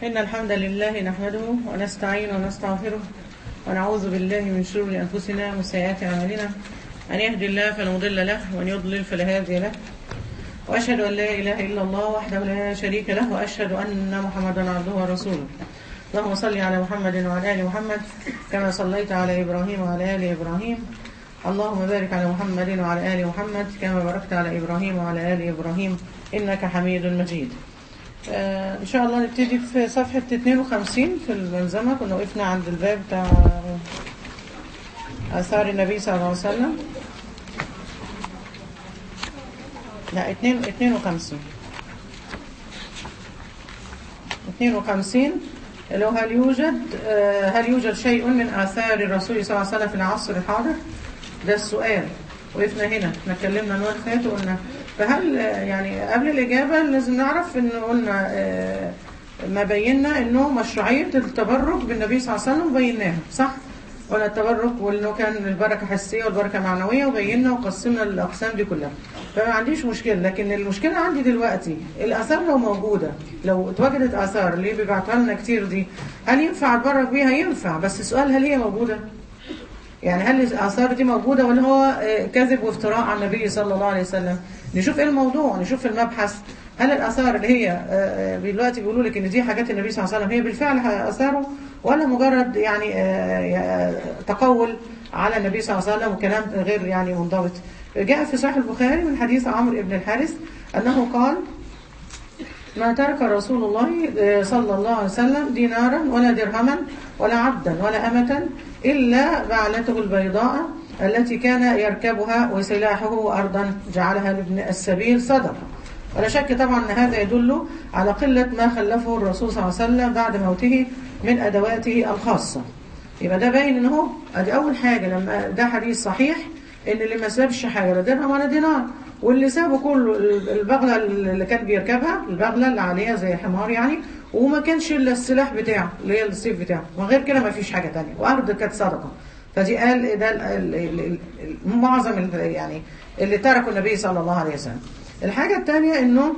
إن الحمد لله نحمده ونستعين ونستغفره ونعوذ بالله من شرور أنفسنا ومن سيئات أعمالنا أن يهدي الله فلا مضل له وأن يضلل فلا هادي له وأشهد أن لا إله إلا الله وحده لا شريك له وأشهد أن محمدا عبده ورسوله اللهم صل على محمد وعلى آل محمد كما صليت على إبراهيم وعلى آل إبراهيم اللهم بارك على محمد وعلى آل محمد كما باركت على إبراهيم وعلى آل إبراهيم إنك حميد مجيد آه إن شاء الله نبتدي في صفحة 52 في الملزمة كنا وقفنا عند الباب بتاع آثار النبي صلى الله عليه وسلم لا 2 52 52 اللي هو هل يوجد آه هل يوجد شيء من آثار الرسول صلى الله عليه وسلم في العصر الحاضر؟ ده السؤال وقفنا هنا احنا اتكلمنا المره اللي فاتت وقلنا فهل يعني قبل الإجابة لازم نعرف إن قلنا اه ما بينا إنه مشروعية التبرك بالنبي صلى الله عليه وسلم بيناها صح؟ قلنا التبرك وإنه كان البركة حسية والبركة معنوية وبينا وقسمنا الأقسام دي كلها فما عنديش مشكلة لكن المشكلة عندي دلوقتي الآثار لو موجودة لو اتوجدت آثار اللي بيبعتها لنا كتير دي هل ينفع أتبرك بيها؟ ينفع بس السؤال هل هي موجودة؟ يعني هل الآثار دي موجودة ولا هو كذب وافتراء على النبي صلى الله عليه وسلم نشوف ايه الموضوع نشوف المبحث هل الآثار اللي هي دلوقتي بيقولوا لك ان دي حاجات النبي صلى الله عليه وسلم هي بالفعل آثاره ولا مجرد يعني تقول على النبي صلى الله عليه وسلم وكلام غير يعني منضبط جاء في صحيح البخاري من حديث عمرو بن الحارث أنه قال ما ترك رسول الله صلى الله عليه وسلم دينارا ولا درهما ولا عبدا ولا أمة إلا بعلته البيضاء التي كان يركبها وسلاحه وأرضا جعلها لابن السبيل صدقة ولا شك طبعا أن هذا يدل على قلة ما خلفه الرسول صلى الله عليه وسلم بعد موته من أدواته الخاصة يبقى ده باين ان هو ادي اول حاجة لما ده حديث صحيح ان اللي ما سابش حاجة لا درهم ولا دينار واللي سابه كله البغلة اللي كان بيركبها البغلة اللي عليها زي حمار يعني وما كانش الا السلاح بتاعه اللي هي السيف بتاعه وغير كده ما فيش حاجة تانية وأرض كانت صدقة فدي قال ده معظم يعني اللي تركوا النبي صلى الله عليه وسلم الحاجة الثانية انه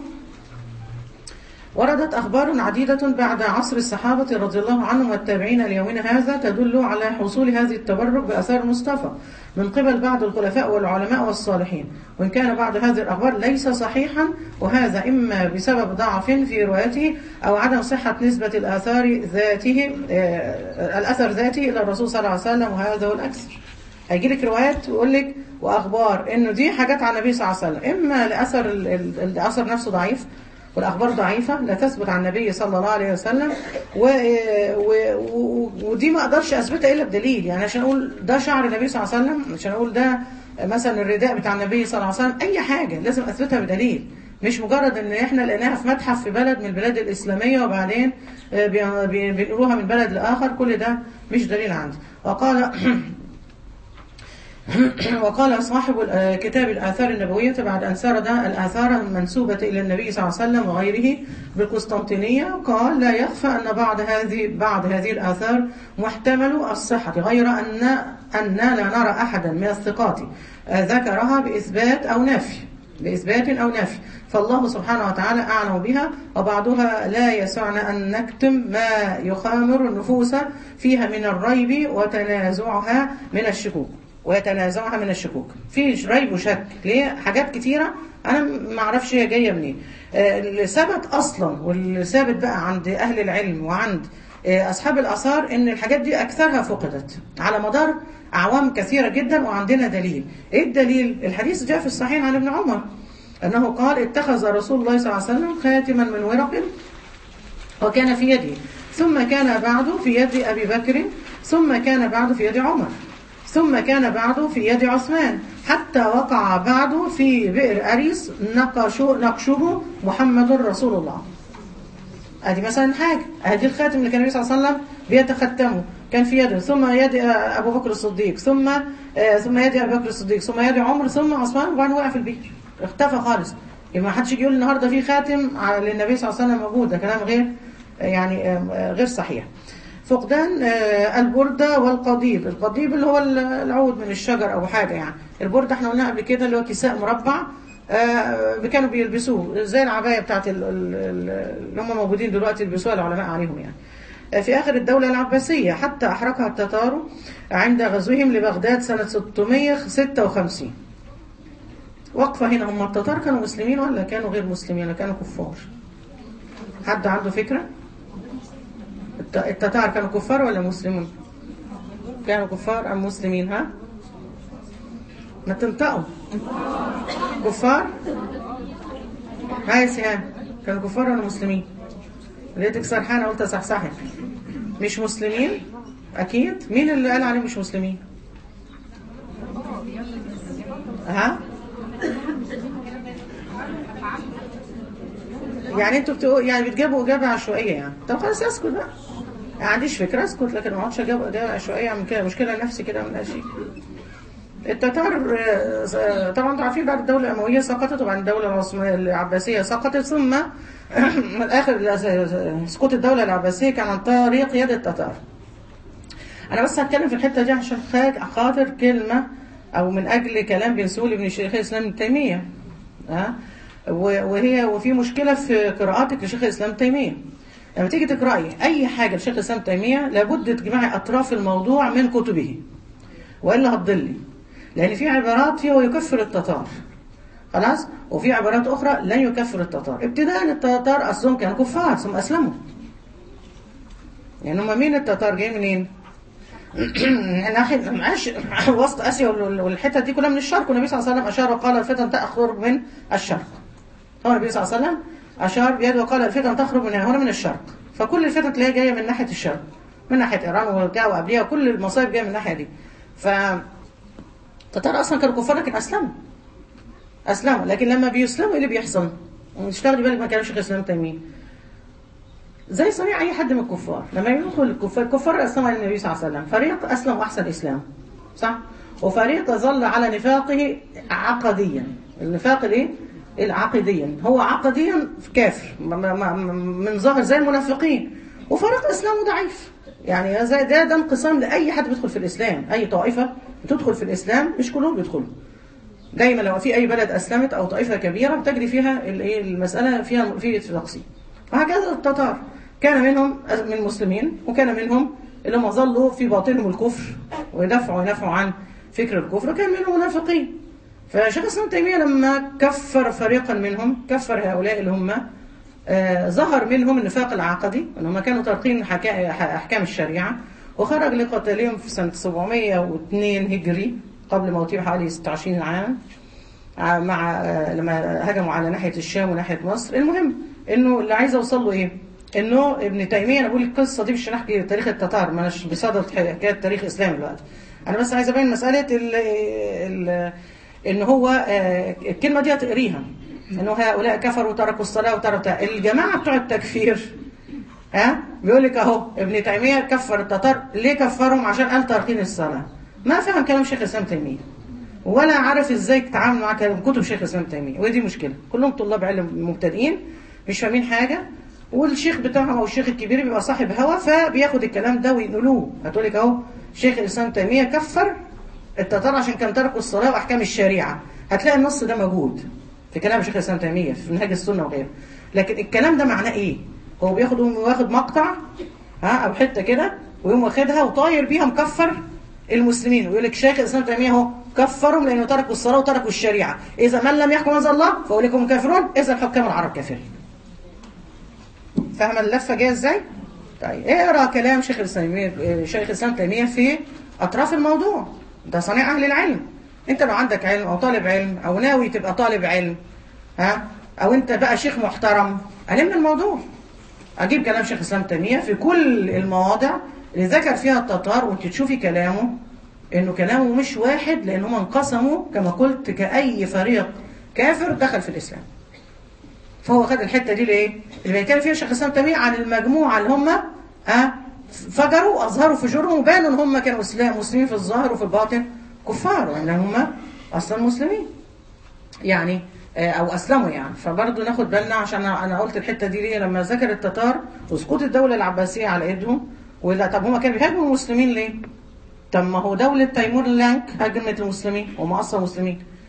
وردت أخبار عديدة بعد عصر الصحابة رضي الله عنهم والتابعين ليومنا هذا تدل على حصول هذه التبرك بأثار المصطفى من قبل بعض الخلفاء والعلماء والصالحين وإن كان بعض هذه الأخبار ليس صحيحا وهذا إما بسبب ضعف في روايته أو عدم صحة نسبة الآثار ذاته الأثر ذاته إلى الرسول صلى الله عليه وسلم وهذا هو الأكثر هيجي لك روايات ويقول لك واخبار انه دي حاجات على النبي صلى الله عليه وسلم اما لاثر الاثر نفسه ضعيف والأخبار ضعيفة لا تثبت عن النبي صلى الله عليه وسلم و... و... و... ودي ما أقدرش أثبتها إلا بدليل يعني عشان أقول ده شعر النبي صلى الله عليه وسلم عشان أقول ده مثلا الرداء بتاع النبي صلى الله عليه وسلم أي حاجة لازم أثبتها بدليل مش مجرد ان احنا لقيناها في متحف في بلد من البلاد الإسلامية وبعدين بينقلوها من بلد لآخر كل ده مش دليل عندي وقال وقال صاحب كتاب الآثار النبوية بعد أن سرد الآثار المنسوبة إلى النبي صلى الله عليه وسلم وغيره بالقسطنطينية قال لا يخفى أن بعض هذه بعض هذه الآثار محتمل الصحة غير أن أن لا نرى أحدا من الثقات ذكرها بإثبات أو نفي بإثبات أو نفي فالله سبحانه وتعالى أعلم بها وبعضها لا يسعنا أن نكتم ما يخامر النفوس فيها من الريب وتنازعها من الشكوك ويتنازعها من الشكوك في ريب وشك ليه حاجات كتيرة أنا ما اعرفش هي جاية منين اللي ثبت أصلا واللي ثابت بقى عند أهل العلم وعند أصحاب الآثار إن الحاجات دي أكثرها فقدت على مدار أعوام كثيرة جدا وعندنا دليل إيه الدليل؟ الحديث جاء في الصحيح عن ابن عمر أنه قال اتخذ رسول الله صلى الله عليه وسلم خاتما من ورق وكان في يده ثم كان بعد في يد أبي بكر ثم كان بعد في يد عمر ثم كان بعده في يد عثمان حتى وقع بعده في بئر أريس نقشه, نقشه محمد رسول الله ادي مثلا حاجة ادي الخاتم اللي كان النبي صلى الله عليه وسلم بيتختمه كان في يده ثم يد ابو بكر الصديق ثم آه ثم يد ابو بكر الصديق ثم يد عمر ثم عثمان وبعدين وقع في البئر اختفى خالص يبقى ما حدش يجي يقول النهارده في خاتم للنبي صلى الله عليه وسلم موجود ده كلام غير يعني آه غير صحيح فقدان البردة والقضيب القضيب اللي هو العود من الشجر أو حاجة يعني البردة احنا قلنا قبل كده اللي هو كساء مربع آه، كانوا بيلبسوه زي العبايه بتاعت ال- ال- ال- اللي هم موجودين دلوقتي يلبسوها العلماء عليهم يعني آه، في اخر الدوله العباسيه حتى احرقها التتار عند غزوهم لبغداد سنه 656 وقفه هنا هم التتار كانوا مسلمين ولا كانوا غير مسلمين ولا كانوا كفار حد عنده فكره الت- التتار كانوا كفار ولا مسلمون كانوا كفار ام مسلمين ها ما تنطقوا كفار هاي يا سهام كانوا كفار ولا مسلمين لقيتك سرحانه قلت صحصحي مش مسلمين اكيد مين اللي قال عليهم مش مسلمين ها يعني انتوا بتقول يعني بتجيبوا اجابه عشوائيه يعني طب خلاص اسكت بقى ما عنديش فكره اسكت لكن ما اقعدش اجاوب اجابه عشوائيه من كده مشكله نفسي كده من شيء التتار آه، طبعا انتوا عارفين بعد الدوله الامويه سقطت وبعد الدوله العثمانيه العباسيه سقطت ثم من اخر سقوط الدوله العباسيه كان عن طريق يد التتار انا بس هتكلم في الحته دي عشان خا- خاطر كلمه او من اجل كلام بن سهول ابن شيخ الاسلام ابن تيميه ها و- وهي وفي مشكله في قراءاتك لشيخ الاسلام ابن تيميه لما تيجي تقراي اي حاجه لشيخ الاسلام ابن تيميه لابد تجمعي اطراف الموضوع من كتبه والا هتضلي لان في عبارات فيها ويكفر التتار خلاص وفي عبارات اخرى لا يكفر التتار ابتداء التتار اصلهم كانوا كفار ثم اسلموا يعني هم مين التتار جايين منين؟ ناحية معاش وسط اسيا وال- والحتت دي كلها من الشرق والنبي صلى الله عليه وسلم اشار وقال الفتن تخرج من الشرق هو النبي صلى الله عليه وسلم اشار بيده وقال الفتن تخرج من هنا من الشرق فكل الفتن تلاقيها جايه من ناحيه الشرق من ناحيه ايران وبتاع وقبليها كل المصايب جايه من الناحيه دي ف التتار اصلا كانوا كفار لكن اسلموا اسلموا لكن لما بيسلموا ايه اللي بيحصل؟ مش تاخدي بالك ما كانوش الاسلام تيمين زي صنيع اي حد من الكفار لما يدخل الكفار الكفار اسلموا على النبي صلى الله عليه وسلم فريق اسلم واحسن اسلام صح وفريق ظل على نفاقه عقديا النفاق الايه العقديا هو عقديا كافر م- م- م- من ظاهر زي المنافقين وفريق اسلامه ضعيف يعني زي ده ده انقسام لاي حد بيدخل في الاسلام اي طائفه بتدخل في الاسلام مش كلهم بيدخلوا دايما لو في اي بلد اسلمت او طائفه كبيره بتجري فيها الايه المساله فيها في تقسيم وهكذا التتار كان منهم من المسلمين وكان منهم اللي هم ظلوا في باطنهم الكفر ويدافعوا وينافعوا عن فكر الكفر وكان منهم منافقين فشيخ الاسلام تيميه لما كفر فريقا منهم كفر هؤلاء اللي هم آه، ظهر منهم النفاق العقدي ان هم كانوا تاركين حكا- احكام الشريعه وخرج لقتالهم في سنه 702 هجري قبل موته بحوالي 26 عام ع- مع آه، لما هجموا على ناحيه الشام وناحيه مصر المهم انه اللي عايز اوصل له ايه انه ابن تيميه انا بقول القصه دي مش هنحكي تاريخ التتار ما اناش بصدد حكايه تاريخ اسلامي دلوقتي انا بس عايز ابين مساله ال ال ان هو آه، الكلمه دي هتقريها انه هؤلاء كفروا وتركوا الصلاه وتركوا بتاع. الجماعه بتوع التكفير ها بيقول لك اهو ابن تيميه كفر التتار ليه كفرهم عشان قال تركين الصلاه ما فهم كلام شيخ الاسلام تيميه ولا عارف ازاي تتعامل مع كلام كتب شيخ الاسلام تيميه ودي مشكله كلهم طلاب علم مبتدئين مش فاهمين حاجه والشيخ بتاعهم او الشيخ الكبير بيبقى صاحب هوى فبياخد الكلام ده وينقلوه هتقول لك اهو شيخ الاسلام تيميه كفر التتار عشان كان تركوا الصلاه واحكام الشريعه هتلاقي النص ده موجود في كلام شيخ الاسلام تيميه في منهج السنه وغيره لكن الكلام ده معناه ايه هو بياخد واخد مقطع ها او حته كده ويقوم واخدها وطاير بيها مكفر المسلمين ويقول لك شيخ الاسلام تيميه اهو كفرهم لانه تركوا الصلاه وتركوا الشريعه اذا من لم يحكم انزل الله فاولئك هم كافرون اذا الحكام العرب كافرين فاهمه اللفه جايه ازاي طيب اقرا كلام شيخ الاسلام شيخ الاسلام تيميه في اطراف الموضوع ده صنيع اهل العلم انت لو عندك علم او طالب علم او ناوي تبقى طالب علم ها او انت بقى شيخ محترم الم الموضوع اجيب كلام شيخ الاسلام تيميه في كل المواضع اللي ذكر فيها التتار وانت تشوفي كلامه انه كلامه مش واحد لان هم انقسموا كما قلت كاي فريق كافر دخل في الاسلام فهو خد الحته دي ليه؟ اللي بيتكلم فيها شيخ الاسلام تيميه عن المجموعه اللي هم اه فجروا واظهروا فجورهم وبانوا ان هم كانوا اسلام مسلمين في الظاهر وفي الباطن كفار وان هم اصلا مسلمين. يعني آه، او اسلموا يعني فبرضه ناخد بالنا عشان انا أنا قلت الحته دي ليه لما ذكر التتار وسقوط الدوله العباسيه على ايدهم ولا طب هم كانوا بيهاجموا المسلمين ليه؟ طب ما هو دوله تيمور لانك هاجمت المسلمين وهم اصلا مسلمين.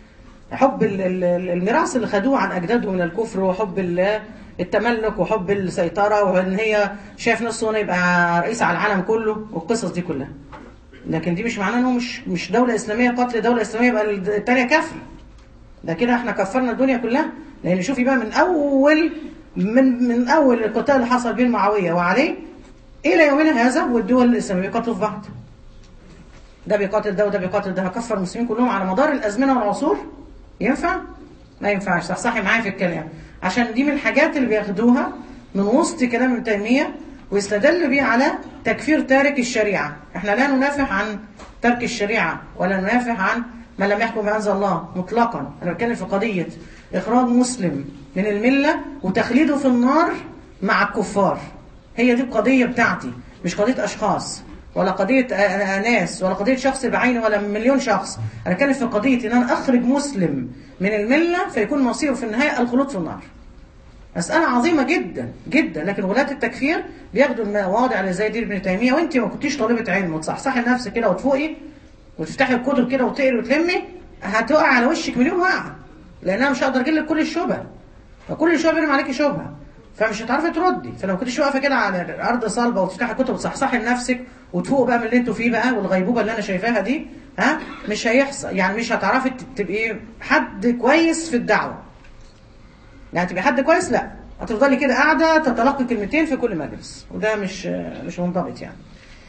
حب ال- ال- الميراث اللي خدوه عن اجدادهم من الكفر وحب ال- التملك وحب السيطره وان هي شايف نفسه انه يبقى رئيس على العالم كله والقصص دي كلها لكن دي مش معناه انه مش مش دوله اسلاميه قتل دوله اسلاميه يبقى الثانيه كافره ده كده احنا كفرنا الدنيا كلها لان شوفي بقى من اول من من اول القتال اللي حصل بين معاويه وعلي الى يومنا هذا والدول الاسلاميه بيقاتلوا في بعض ده بيقاتل ده وده بيقاتل ده هكفر المسلمين كلهم على مدار الازمنه والعصور ينفع؟ ما ينفعش صحصحي معايا في الكلام عشان دي من الحاجات اللي بياخدوها من وسط كلام ابن تيميه ويستدل بيه على تكفير تارك الشريعه احنا لا ننافح عن ترك الشريعه ولا ننافح عن من لم يحكم بأنزل الله مطلقا انا بتكلم في قضيه اخراج مسلم من المله وتخليده في النار مع الكفار هي دي القضيه بتاعتي مش قضيه اشخاص ولا قضية آه، ناس ولا قضية شخص بعينه ولا مليون شخص أنا أتكلم في قضية إن أنا أخرج مسلم من الملة فيكون مصيره في النهاية الخلود في النار مسألة عظيمة جدا جدا لكن ولاة التكفير بياخدوا المواضع اللي زي دي ابن تيمية وأنت ما كنتيش طالبة علم وتصحصحي لنفسك كده وتفوقي وتفتحي الكتب كده وتقري وتلمي هتقع على وشك مليون وقعة لأن أنا مش هقدر أجيب لك كل الشبهة فكل شوية بيرمي عليكي شبهة فمش هتعرفي تردي فلو كنتش واقفه كده على الارض صلبه وتفتحي كتب وتصحصحي لنفسك وتفوق بقى من اللي انتوا فيه بقى والغيبوبه اللي انا شايفاها دي ها مش هيحصل يعني مش هتعرفي تبقي حد كويس في الدعوه يعني تبقي حد كويس لا هتفضلي كده قاعده تتلقي كلمتين في كل مجلس وده مش مش منضبط يعني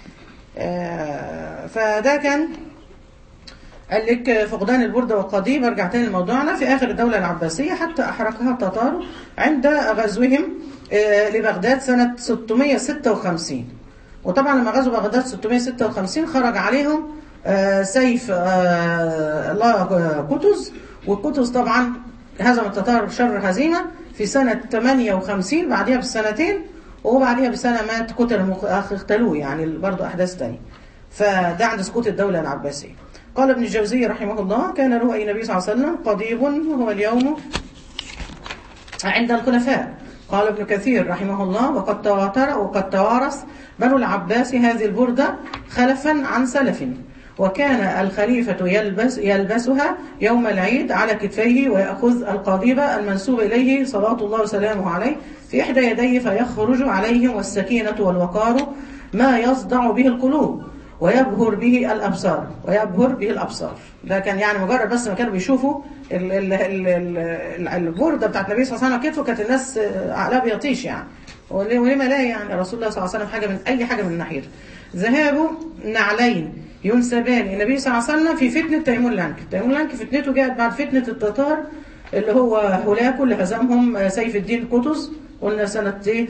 آه، فده كان قال لك فقدان البردة والقضيب ارجع تاني لموضوعنا في آخر الدولة العباسية حتى أحرقها التتار عند غزوهم آه، لبغداد سنة 656 وطبعا لما غزوا بغداد 656 خرج عليهم آه، سيف آه، الله قطز والقطز طبعا هزم التتار شر هزيمة في سنة 58 بعدها بسنتين وبعدها بسنة مات قتل مخ- اختلوه يعني برضه أحداث تانية فده عند سقوط الدولة العباسية قال ابن الجوزي رحمه الله كان له أي نبي صلى الله عليه وسلم قضيب وهو اليوم عند الخلفاء قال ابن كثير رحمه الله وقد تواتر وقد توارث بنو العباس هذه البردة خلفا عن سلف وكان الخليفة يلبس يلبسها يوم العيد على كتفيه ويأخذ القضيبة المنسوب إليه صلاة الله وسلامه عليه في إحدى يديه فيخرج عليهم والسكينة والوقار ما يصدع به القلوب ويبهر به الأبصار ويبهر به الأبصار ده كان يعني مجرد بس ما كانوا بيشوفوا ال- ال- ال- ال- البردة بتاعت النبي صلى الله عليه وسلم كتفه كانت الناس عقلها بيطيش يعني وليه وليه ما لا يعني رسول الله صلى الله عليه وسلم حاجة من أي حاجة من ناحيته ذهاب نعلين ينسبان النبي صلى الله عليه وسلم في فتنة تيمور لانك تيمور لانك فتنته جاءت بعد فتنة التتار اللي هو هولاكو اللي هزمهم سيف الدين قطز قلنا سنة ايه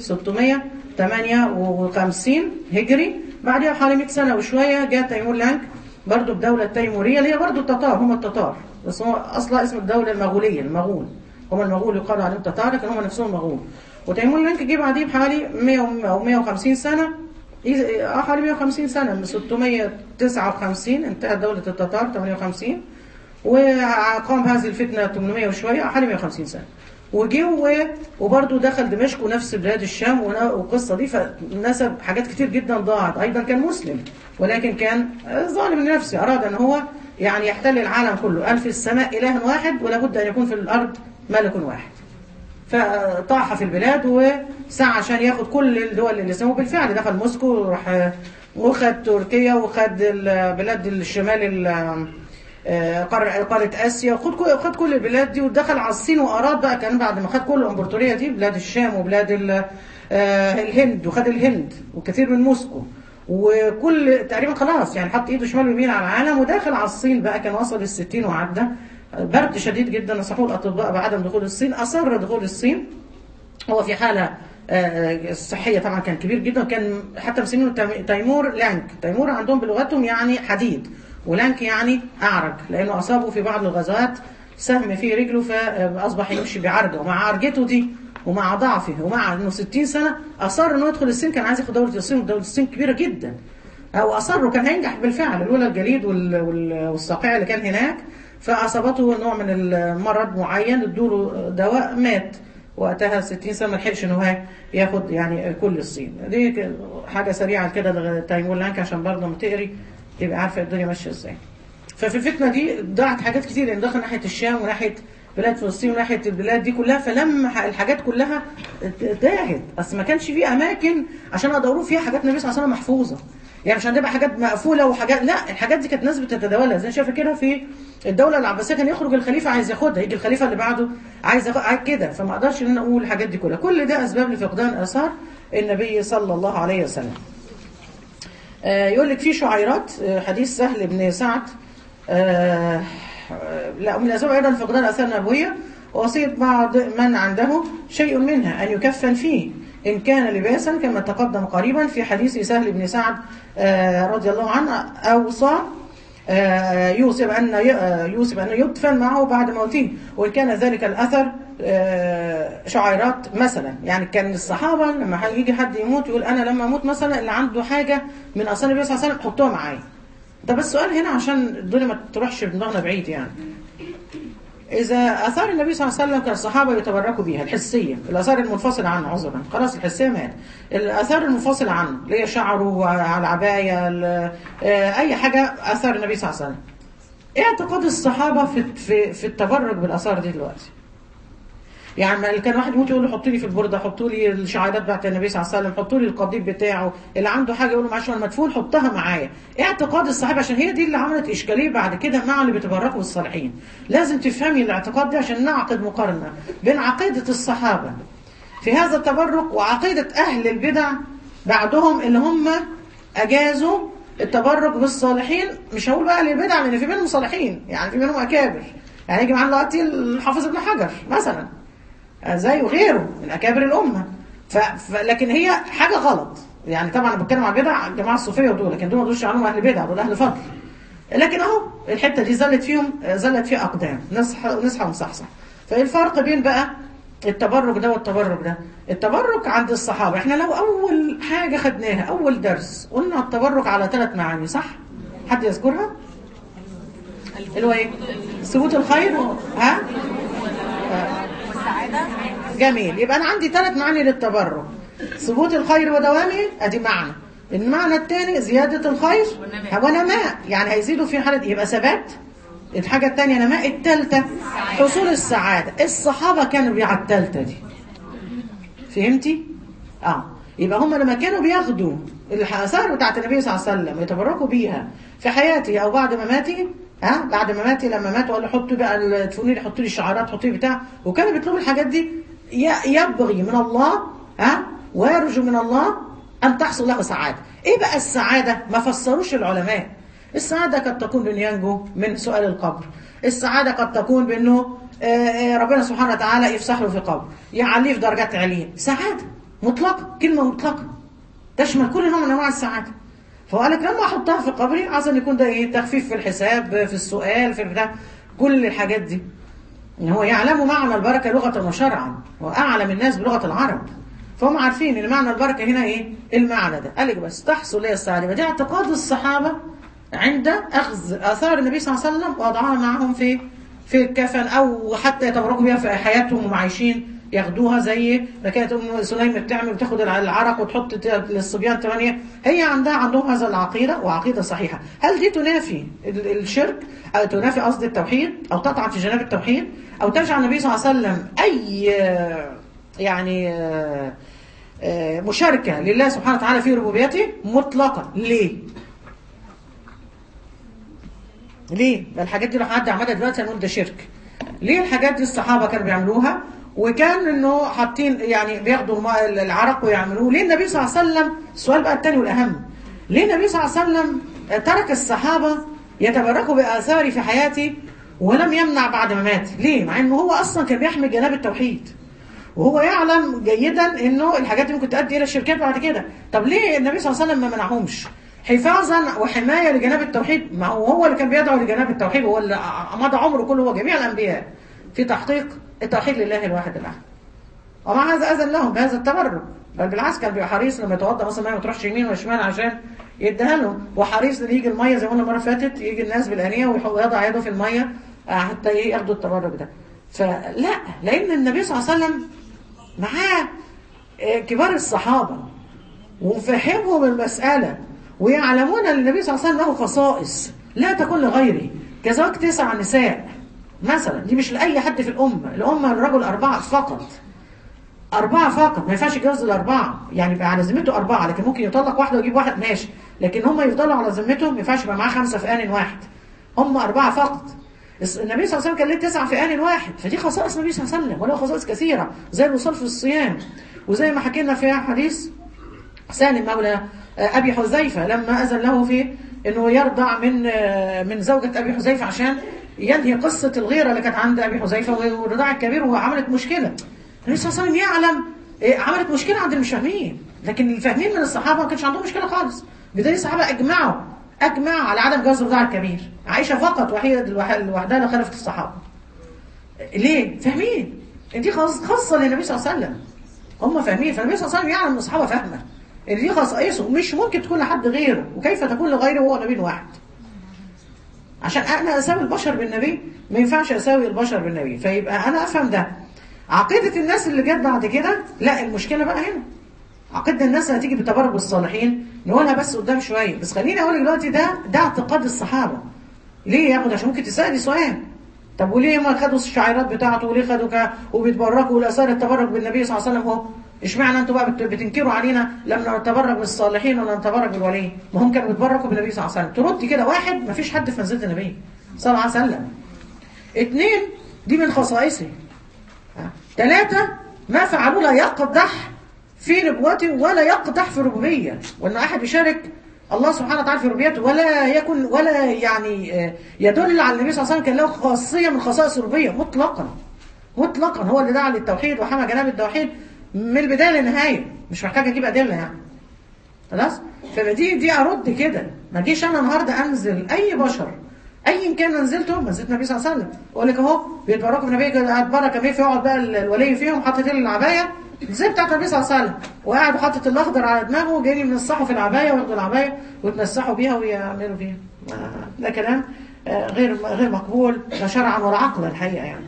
658 هجري بعدها حوالي 100 سنة وشوية جاء تيمور لانك برضو بدولة تيمورية اللي هي برضو التتار هم التتار بس هو أصلا اسم الدولة المغولية المغول هم المغول يقال عليهم تتار لكن هم نفسهم مغول وتيمور لانك جه بعديه بحوالي 100 أو 150 سنة إيه- اه حوالي 150 سنة من 659 انتهت دولة التتار 58 وقام هذه الفتنة 800 وشوية حوالي 150 سنة وجه و- وبرضه دخل دمشق ونفس بلاد الشام ونا- والقصة دي فنسب حاجات كتير جدا ضاعت أيضا كان مسلم ولكن كان آه، ظالم لنفسه أراد أن هو يعني يحتل العالم كله قال في السماء إله واحد ولا بد أن يكون في الأرض ملك واحد فطاح في البلاد وسعى عشان ياخد كل الدول الإسلامية وبالفعل دخل موسكو وراح وخد تركيا وخد ال- بلاد الشمال ال- آه، قار- قارة آسيا خد كل- خد كل البلاد دي ودخل على الصين وأراد بقى كان بعد ما خد كل الإمبراطورية دي بلاد الشام وبلاد ال- آه، الهند وخد الهند وكثير من موسكو وكل تقريبا خلاص يعني حط ايده شمال ويمين على العالم وداخل على الصين بقى كان وصل الستين وعدى برد شديد جدا نصحوه الأطباء بعدم دخول الصين أصر دخول الصين هو في حالة آه، الصحية طبعا كان كبير جدا وكان حتى مسمينه تيم- تيمور لانك تيمور عندهم بلغتهم يعني حديد ولانك يعني أعرج لأنه أصابه في بعض الغزوات سهم في رجله فأصبح يمشي بعرجة ومع عرجته دي ومع ضعفه ومع انه 60 سنة أصر انه يدخل الصين كان عايز ياخد دولة الصين ودولة الصين كبيرة جدا أو أصر وكان هينجح بالفعل لولا الجليد وال- وال- والصقيع اللي كان هناك فأصابته نوع من المرض معين ادوله دواء مات وقتها 60 سنة ما لحقش ان هو ياخد يعني كل الصين دي ك- حاجة سريعة كده لتيمور لانك عشان برضه لما تقري تبقى عارفة الدنيا ماشية ازاي ففي الفتنه دي ضاعت حاجات كتير لان دخل ناحيه الشام وناحيه بلاد فلسطين وناحيه البلاد دي كلها فلما الحاجات كلها تاهت اصل ما كانش في اماكن عشان ادوروا فيها حاجات النبي صلى الله عليه وسلم محفوظه يعني مش هتبقى حاجات مقفوله وحاجات لا الحاجات دي كانت ناس بتتداولها زي شايفه كده في الدوله العباسيه كان يخرج الخليفه عايز ياخدها يجي الخليفه اللي بعده عايز ياخد كده فما اقدرش ان انا اقول الحاجات دي كلها كل ده اسباب لفقدان اثار النبي صلى الله عليه وسلم آه يقول لك في شعيرات آه حديث سهل بن سعد آه لا من الاسباب ايضا فقدان اثار النبويه ووصيه بعض من عنده شيء منها ان يكفن فيه إن كان لباسا كما تقدم قريبا في حديث سهل بن سعد رضي الله عنه أوصى يوسف أن يوسف أن يدفن معه بعد موته وإن كان ذلك الأثر شعيرات مثلا يعني كان الصحابة لما يجي حد يموت يقول أنا لما أموت مثلا اللي عنده حاجة من أصل النبي صلى الله عليه وسلم حطوها معايا ده بس سؤال هنا عشان الدنيا ما تروحش بدماغنا بعيد يعني إذا آثار النبي صلى الله عليه وسلم كان الصحابة يتبركوا بيها الحسية الآثار المنفصلة عنه عذرا خلاص الحسية مات الآثار المنفصلة عنه اللي هي شعره على العباية أي حاجة آثار النبي صلى الله عليه وسلم إيه اعتقاد الصحابة في في في التبرك بالآثار دي دلوقتي؟ يعني كان واحد يموت يقول له حطوا لي في البرده حطوا لي الشعارات بتاعت النبي صلى الله عليه وسلم حطوا لي القضيب بتاعه اللي عنده حاجه يقول له معلش المدفون حطها معايا ايه اعتقاد الصحابه عشان هي دي اللي عملت اشكاليه بعد كده مع اللي بيتبركوا بالصالحين لازم تفهمي الاعتقاد ده عشان نعقد مقارنه بين عقيده الصحابه في هذا التبرك وعقيده اهل البدع بعدهم اللي هم اجازوا التبرك بالصالحين مش هقول بقى اهل البدع لان في منهم صالحين يعني في منهم اكابر يعني يجي معانا دلوقتي الحافظ ابن حجر مثلا زي وغيره من اكابر الامه ف... ف... لكن هي حاجه غلط يعني طبعا انا بتكلم عن بدع الجماعه الصوفيه ودول لكن دول ما دولش عنهم اهل بدع دول اهل فضل لكن اهو الحته دي زلت فيهم زلت فيها اقدام نصحى نصحى ونصحصح فايه الفرق بين بقى التبرك ده والتبرك ده التبرك عند الصحابه احنا لو اول حاجه خدناها اول درس قلنا التبرك على ثلاث معاني صح حد يذكرها اللي هو ايه ثبوت الخير ها جميل يبقى انا عندي ثلاث معاني للتبرك ثبوت الخير ودوامه ادي معنى المعنى الثاني زيادة الخير ونماء يعني هيزيدوا في حالة يبقى ثبات الحاجة الثانية نماء الثالثة حصول السعادة الصحابة كانوا بيع الثالثة دي فهمتي؟ اه يبقى هم لما كانوا بياخدوا الآثار بتاعت النبي صلى الله عليه وسلم يتبركوا بيها في حياته أو بعد مماته ها بعد ما مات لما مات وقال له حطوا بقى التفوني لي حطوا لي الشعارات حطوا لي بتاع وكانوا بيطلبوا الحاجات دي يبغي من الله ها ويرجو من الله ان تحصل له سعاده ايه بقى السعاده ما فسروش العلماء السعاده قد تكون بان ينجو من سؤال القبر السعاده قد تكون بانه ربنا سبحانه وتعالى يفسح له في قبر يعليه في درجات عليه سعاده مطلقه كلمه مطلقه تشمل كل نوع من انواع السعاده فقال لك لما احطها في قبري عايز ان يكون ده ايه تخفيف في الحساب في السؤال في البتاع كل الحاجات دي ان هو يعلم معنى البركه لغه وشرعا واعلم الناس بلغه العرب فهم عارفين ان معنى البركه هنا ايه المعنى ده قال لك بس تحصل لي السعاده دي اعتقاد الصحابه عند اخذ اثار النبي صلى الله عليه وسلم ووضعها معهم في في الكفن او حتى يتبركوا بها في حياتهم وهم عايشين ياخدوها زي ما كانت ام سليم بتعمل بتاخد العرق وتحط للصبيان ثمانيه هي عندها عندهم هذا العقيده وعقيده صحيحه هل دي تنافي الشرك او تنافي قصد التوحيد او تطعن في جناب التوحيد او تجعل النبي صلى الله عليه وسلم اي يعني مشاركه لله سبحانه وتعالى في ربوبيته مطلقه ليه ليه الحاجات دي لو حد عملها دلوقتي هنقول ده شرك ليه الحاجات دي الصحابه كانوا بيعملوها وكان انه حاطين يعني بياخدوا العرق ويعملوه ليه النبي صلى الله عليه وسلم السؤال بقى الثاني والاهم ليه النبي صلى الله عليه وسلم ترك الصحابه يتبركوا باثاره في حياته ولم يمنع بعد ما مات ليه مع انه هو اصلا كان بيحمي جناب التوحيد وهو يعلم جيدا انه الحاجات دي ممكن تؤدي الى الشركات بعد كده طب ليه النبي صلى الله عليه وسلم ما منعهمش حفاظا وحمايه لجناب التوحيد ما هو هو اللي كان بيدعو لجناب التوحيد هو اللي مضى عمره كله هو جميع الانبياء في تحقيق التوحيد لله الواحد الاحد ومع هذا اذن لهم بهذا التبرك بل بالعكس كان بيبقى حريص لما يتوضا مثلا ما تروحش يمين ولا شمال عشان يديها لهم وحريص ان يجي الميه زي ما قلنا المره اللي فاتت يجي الناس بالانيه ويضع يده في الميه حتى ياخدوا التبرك ده فلا لان النبي صلى الله عليه وسلم معاه كبار الصحابه ومفهمهم المساله ويعلمون ان النبي صلى الله عليه وسلم له خصائص لا تكون لغيره كزواج تسع نساء مثلا دي مش لاي حد في الامه الامه الرجل اربعه فقط أربعة فقط ما ينفعش يتجوز الأربعة يعني يبقى على ذمته أربعة لكن ممكن يطلق واحدة ويجيب واحد ماشي لكن هم يفضلوا على ذمتهم ما ينفعش يبقى معاه خمسة في آن واحد هم أربعة فقط الس- النبي صلى الله عليه وسلم كان ليه تسعة في آن واحد فدي خصائص النبي صلى الله عليه وسلم وله خصائص كثيرة زي الوصول في الصيام وزي ما حكينا في حديث سالم مولى آه، أبي حذيفة لما أذن له في أنه يرضع من آه، من زوجة أبي حذيفة عشان ينهي قصة الغيرة اللي كانت عند أبي حذيفة والرضاع الكبير وعملت مشكلة النبي صلى الله عليه وسلم يعلم إيه، عملت مشكلة عند المش فاهمين لكن الفاهمين من الصحابة ما كانش عندهم مشكلة خالص بدليل الصحابة أجمعوا أجمعوا على عدم جواز الرضاع الكبير عائشة فقط وحيدة الوح- لوحدها اللي خالفت الصحابة ليه؟ فاهمين دي خاص- خاصة للنبي صلى الله عليه وسلم هم فاهمين فالنبي صلى الله عليه وسلم يعلم ان الصحابة فاهمة ان دي خصائصه مش ممكن تكون لحد غيره وكيف تكون لغيره وهو نبي واحد عشان انا اساوي البشر بالنبي ما ينفعش اساوي البشر بالنبي فيبقى انا افهم ده عقيدة الناس اللي جت بعد كده لا المشكلة بقى هنا عقيدة الناس اللي هتيجي بالتبرك بالصالحين نقولها بس قدام شوية بس خليني اقول دلوقتي ده ده اعتقاد الصحابة ليه ياخد عشان ممكن تسألي سؤال طب وليه ما خدوا الشعيرات بتاعته وليه خدوا ك... وبيتبركوا والاثار التبرك بالنبي صلى الله عليه وسلم اهو اشمعنى انتوا بقى بت- بتنكروا علينا لما نتبرك بالصالحين ولا نتبرك بالولي ما هم كانوا بيتبركوا بالنبي صلى الله عليه وسلم ترد كده واحد ما فيش حد في منزله النبي صلى الله عليه وسلم اثنين دي من خصائصه ثلاثة ما فعلوا لا يقدح في نبوته ولا يقدح في ربوبية وأن أحد يشارك الله سبحانه وتعالى في ربوبيته ولا يكن ولا يعني آه، يدل على النبي صلى الله عليه وسلم كان له خاصية من خصائص الربوبية مطلقا مطلقا هو اللي دعا للتوحيد وحمى جناب التوحيد من البداية للنهاية مش محتاج أجيب أدلة يعني خلاص فدي دي ارد كده ما جيش انا النهارده انزل اي بشر ايا كان نزلته نزلت النبي صلى الله عليه وسلم اقول لك اهو بيتبركوا بالنبي كده قاعد بره كمان فيقعد بقى ال- الولي فيهم حاطط له العبايه زي بتاعت النبي صلى الله عليه وسلم وقاعد وحاطط الاخضر على دماغه وجايين يمسحوا في العبايه وياخدوا العبايه ويتمسحوا بيها ويعملوا بيها ما- ده كلام آه، غير غير مقبول لا شرعا ولا عقلا الحقيقه يعني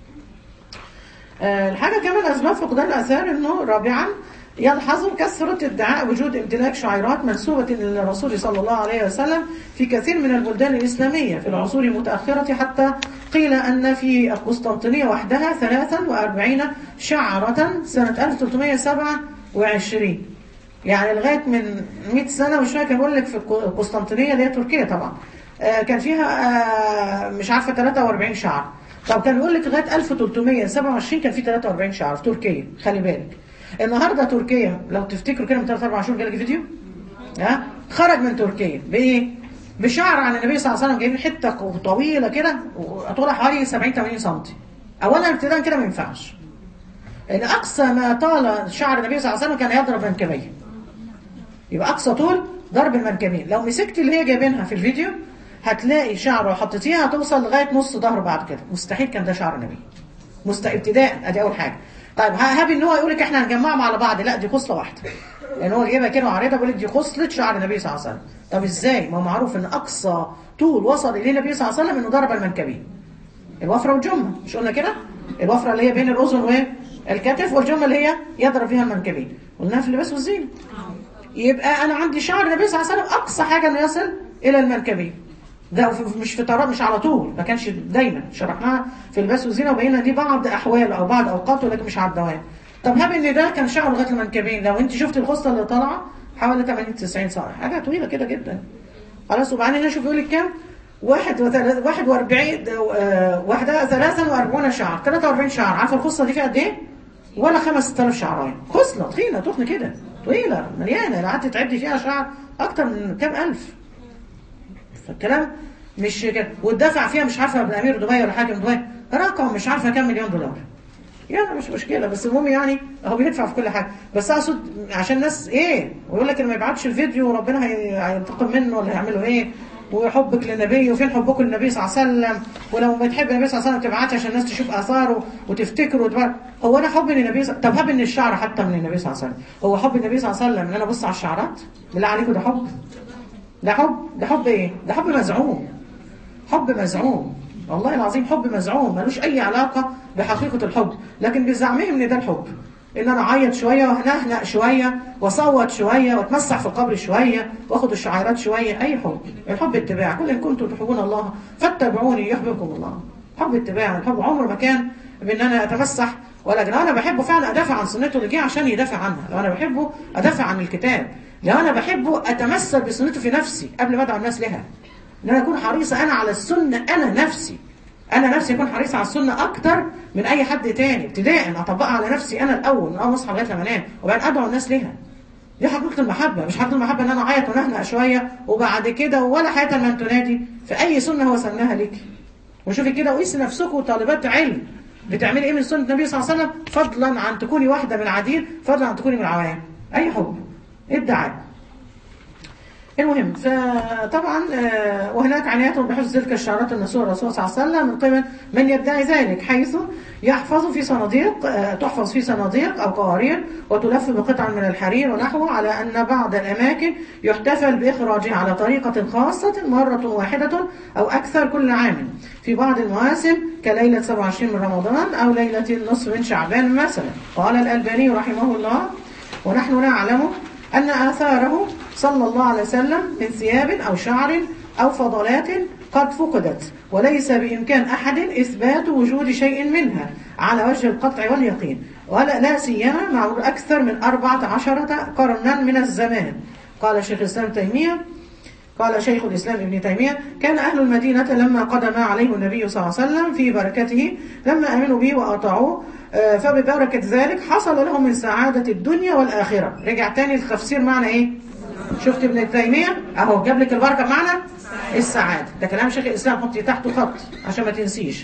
آه، الحاجة كمان أسباب فقدان الآثار أنه رابعا يلحظ كثرة ادعاء وجود امتلاك شعيرات منسوبة للرسول صلى الله عليه وسلم في كثير من البلدان الإسلامية في العصور المتأخرة حتى قيل أن في القسطنطينية وحدها 43 شعرة سنة 1327 يعني لغاية من 100 سنة مش فاكر بقول لك في القسطنطينية اللي هي تركيا طبعا آه، كان فيها آه، مش عارفة 43 شعر طب كان يقول لك لغاية 1327 كان في 43 شعر في تركيا خلي بالك النهارده تركيا لو تفتكروا كده من 3 4 شهور جالك فيديو ها خرج من تركيا بايه؟ بشعر عن النبي صلى الله عليه وسلم جايبين حته طويله كده وطولها حوالي 70 80 سم اولا ابتداء كده ما ينفعش لان اقصى ما طال شعر النبي صلى الله عليه وسلم كان يضرب منكبيه يبقى اقصى طول ضرب المنكبين لو مسكت اللي هي جايبينها في الفيديو هتلاقي شعر وحطيتيها هتوصل لغايه نص ظهر بعد كده مستحيل كان ده شعر النبي مست ابتداء ادي اول حاجه طيب هابي ان هو يقول لك احنا هنجمعهم على بعض لا دي خصله واحده لان هو جايبها كده وعريضه بيقول لك دي خصله شعر النبي صلى الله عليه وسلم طب ازاي ما هو معروف ان اقصى طول وصل اليه النبي صلى الله عليه وسلم انه ضرب المنكبين الوفره والجمه مش قلنا كده الوفره اللي هي بين الاذن والكتف والجمه اللي هي يضرب فيها المنكبين قلناها في اللباس والزينه يبقى انا عندي شعر النبي صلى الله عليه وسلم اقصى حاجه انه يصل الى المنكبين ده في- مش في طراب مش على طول ما كانش دايما شرحناها في اللباس والزينه وبينا دي بعض احوال او بعض اوقاته لكن مش على الدوام طب هاب ان ده كان شعره لغايه المنكبين لو انت شفت الخصله اللي طالعه حوالي 80 90 سم حاجه طويله كده جدا خلاص وبعدين هنا شوف يقول لك كام واحد وثلاث واحد واربعين آه، واحدة ثلاثا واربعون شعر 43 شعر عارفه الخصله دي فيها قد ايه؟ ولا 5000 شعرايه خصله تخينه تخن كده طويله مليانه لو قعدت تعدي فيها شعر اكتر من كام الف فالكلام مش كده والدفع فيها مش عارفه ابن امير دبي ولا حاكم دبي رقم مش عارفه كام مليون دولار يعني مش مشكله بس المهم يعني هو بيدفع في كل حاجه بس اقصد عشان الناس ايه ويقول لك اللي ما يبعتش الفيديو وربنا هي- هينتقم منه ولا هيعملوا ايه وحبك للنبي وفين حبكم للنبي صلى الله عليه وسلم ولو ما تحب النبي صلى الله عليه وسلم تبعتي عشان الناس تشوف اثاره وتفتكره وتبقى هو انا حب للنبي صلى... طب هب ان الشعر حتى من النبي صلى الله عليه وسلم هو حب النبي صلى الله عليه وسلم ان انا ابص على الشعرات بالله عليكم ده حب ده حب ده حب ايه ده حب مزعوم حب مزعوم والله العظيم حب مزعوم ملوش اي علاقة بحقيقة الحب لكن بزعمهم ان ده الحب ان انا اعيط شويه وهنهنأ شويه واصوت شويه واتمسح في القبر شويه واخد الشعيرات شويه اي حب الحب اتباع قل ان كنتم تحبون الله فاتبعوني يحببكم الله حب اتباع الحب عمره ما كان بان انا اتمسح ولا لو انا بحبه فعلا ادافع عن سنته اللي جه عشان يدافع عنها لو انا بحبه ادافع عن الكتاب لو انا بحبه اتمثل بسنته في نفسي قبل ما ادعو الناس لها ان انا اكون حريصه انا على السنه انا نفسي انا نفسي اكون حريصه على السنه اكتر من اي حد تاني ابتداء اطبقها على نفسي انا الاول من اول ما اصحى لغايه لما انام وبعدين ادعو الناس ليها دي حقيقه المحبه مش حقيقه المحبه ان انا اعيط ونهنأ شويه وبعد كده ولا حياه من تنادي في اي سنه هو سنها لك وشوفي كده وقيسي نفسكم طالبات علم بتعملي ايه من سنه النبي صلى الله عليه وسلم فضلا عن تكوني واحده من العديد فضلا عن تكوني من العوام اي حب ادعاء المهم فطبعا آه، وهناك عناية بحفظ تلك الشعارات النسوء الرسول صلى الله عليه وسلم من قبل من يدعي ذلك حيث يحفظ في صناديق آه، تحفظ في صناديق أو قوارير وتلف بقطع من الحرير ونحوه على أن بعض الأماكن يحتفل بإخراجها على طريقة خاصة مرة واحدة أو أكثر كل عام في بعض المواسم كليلة 27 من رمضان أو ليلة النصف من شعبان مثلا قال الألباني رحمه الله ونحن نعلم أن آثاره صلى الله عليه وسلم من ثياب أو شعر أو فضلات قد فقدت وليس بإمكان أحد إثبات وجود شيء منها على وجه القطع واليقين ولا لا سيما مع أكثر من أربعة عشرة قرنا من الزمان قال شيخ الإسلام تيمية قال شيخ الإسلام ابن تيمية كان أهل المدينة لما قدم عليه النبي صلى الله عليه وسلم في بركته لما آمنوا به وأطاعوه آه، فببركة ذلك حصل لهم من سعادة الدنيا والآخرة رجع تاني التفسير معنى إيه شفت ابن تيمية أهو جاب لك البركة بمعنى السعادة ده كلام شيخ الإسلام حطي تحته خط عشان ما تنسيش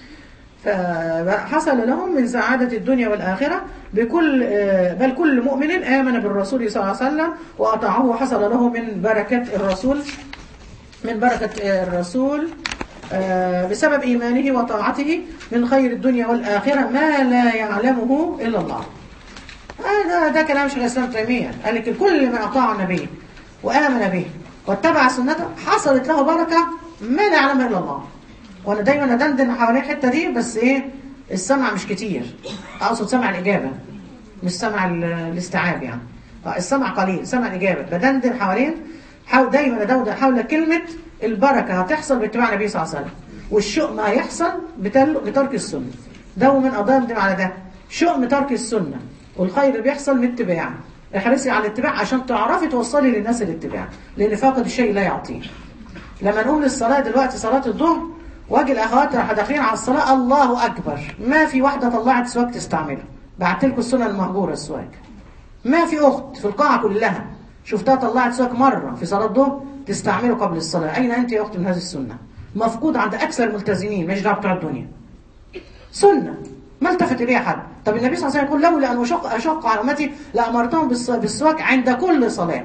فحصل لهم من سعادة الدنيا والآخرة بكل آه، بل كل مؤمن آمن بالرسول صلى الله عليه وسلم وأطاعه وحصل له من بركة الرسول من بركة آه، الرسول آه، بسبب إيمانه وطاعته من خير الدنيا والآخرة ما لا يعلمه إلا الله هذا ده كلام شيخ الإسلام تيمية قال لك كل من أطاع النبي وآمن به واتبع سنته حصلت له بركة ما لا يعلمها إلا الله وانا دايما ادندن حوالين الحته دي بس ايه السمع مش كتير اقصد سمع الاجابه مش سمع ال- الاستيعاب يعني آه، السمع قليل سمع الاجابه بدندن حوالين حاول دايما ادور حول كلمه البركه هتحصل باتباع النبي صلى الله عليه وسلم والشؤم هيحصل بتل- بترك السنه دوما ادندن على ده شؤم ترك السنه والخير اللي بيحصل من اتباع احرصي على الاتباع عشان تعرفي توصلي للناس الاتباع لان فاقد الشيء لا يعطيه لما نقوم للصلاة دلوقتي صلاة الظهر واجي الاخوات راح داخلين على الصلاة الله اكبر ما في واحدة طلعت سواك تستعمله بعت لكم السنة المهجورة السواك ما في اخت في القاعة كلها شفتها طلعت سواك مرة في صلاة الظهر تستعمله قبل الصلاة اين انت يا اخت من هذه السنة مفقود عند اكثر الملتزمين مش دعوه بتوع الدنيا سنة ما التفت إليها حد طب النبي صلى الله عليه وسلم يقول لولا أن أشق, أشق على أمتي لأمرتهم بالس- بالسواك عند كل صلاة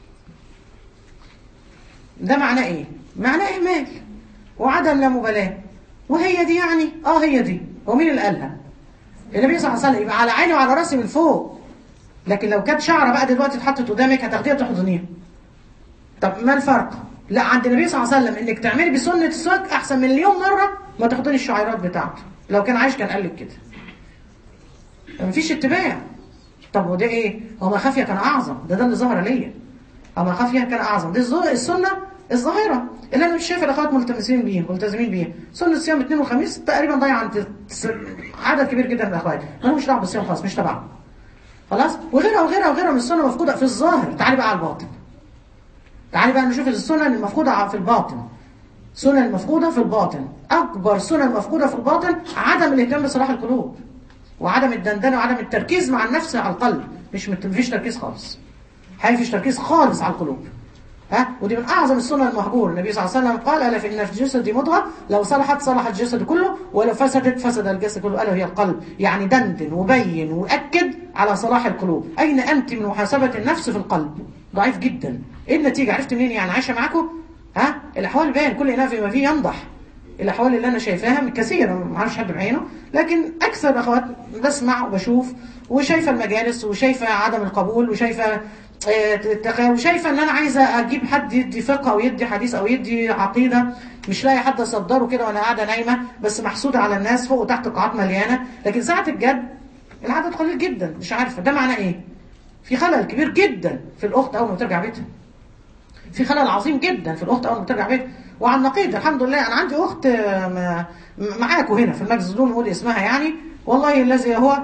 ده معناه إيه؟ معناه إهمال وعدم لا مبالاة وهي دي يعني آه هي دي هو مين اللي قالها؟ النبي صلى الله عليه وسلم يبقى على عيني وعلى راسي من فوق لكن لو كانت شعره بقى دلوقتي اتحطت قدامك هتاخديها وتحضنيها طب ما الفرق؟ لا عند النبي صلى الله عليه وسلم انك تعملي بسنه السواك احسن مليون مره ما تاخدي الشعيرات بتاعته لو كان عايش كان قال لك كده مفيش اتباع طب وده ايه هو ما خافيه كان اعظم ده ده اللي ظهر ليا هو ما خافيه كان اعظم دي الظ- السنه الظاهره اللي انا مش شايف الاخوات ملتزمين بيها ملتزمين بيها سنه صيام الاثنين والخميس تقريبا ضايع عند تس- عدد كبير جدا من الاخوات ما مش دعوه بالصيام خلاص مش تبعهم خلاص وغيرها وغيرها وغيرها من السنه مفقوده في الظاهر تعالي بقى على الباطن تعالي بقى نشوف السنن المفقوده في الباطن سنن المفقودة في الباطن أكبر سنن مفقودة في الباطن عدم الاهتمام بصلاح القلوب وعدم الدندنة وعدم التركيز مع النفس على القلب مش مت- مفيش تركيز خالص حقيقي مفيش تركيز خالص على القلوب ها ودي من أعظم السنن المهجور النبي صلى الله عليه وسلم قال ألا فإن في الجسد مضغة لو صلحت صلح الجسد كله ولو فسدت فسد الجسد كله ألا هي القلب يعني دندن وبين وأكد على صلاح القلوب أين أنت من محاسبة النفس في القلب ضعيف جدا إيه النتيجة عرفت منين يعني عايشة معاكم ها الاحوال باين كل اناء فيما فيه ينضح الاحوال اللي انا شايفاها كثيرا ما اعرفش حد بعينه لكن اكثر الاخوات بسمع وبشوف وشايفه المجالس وشايفه عدم القبول وشايفه آه، التخيل وشايفه ان انا عايزه اجيب حد يدي فقه او يدي حديث او يدي عقيده مش لاقي حد اصدره كده وانا قاعده نايمه بس محسوده على الناس فوق وتحت قاعات مليانه لكن ساعه الجد العدد قليل جدا مش عارفه ده معناه ايه في خلل كبير جدا في الاخت اول ما ترجع بيتها في خلل عظيم جدا في الاخت اول ما ترجع بيتها وعن نقيض الحمد لله انا عندي اخت آه، م- م- معاكم هنا في المجلس بدون نقول اسمها يعني والله الذي هو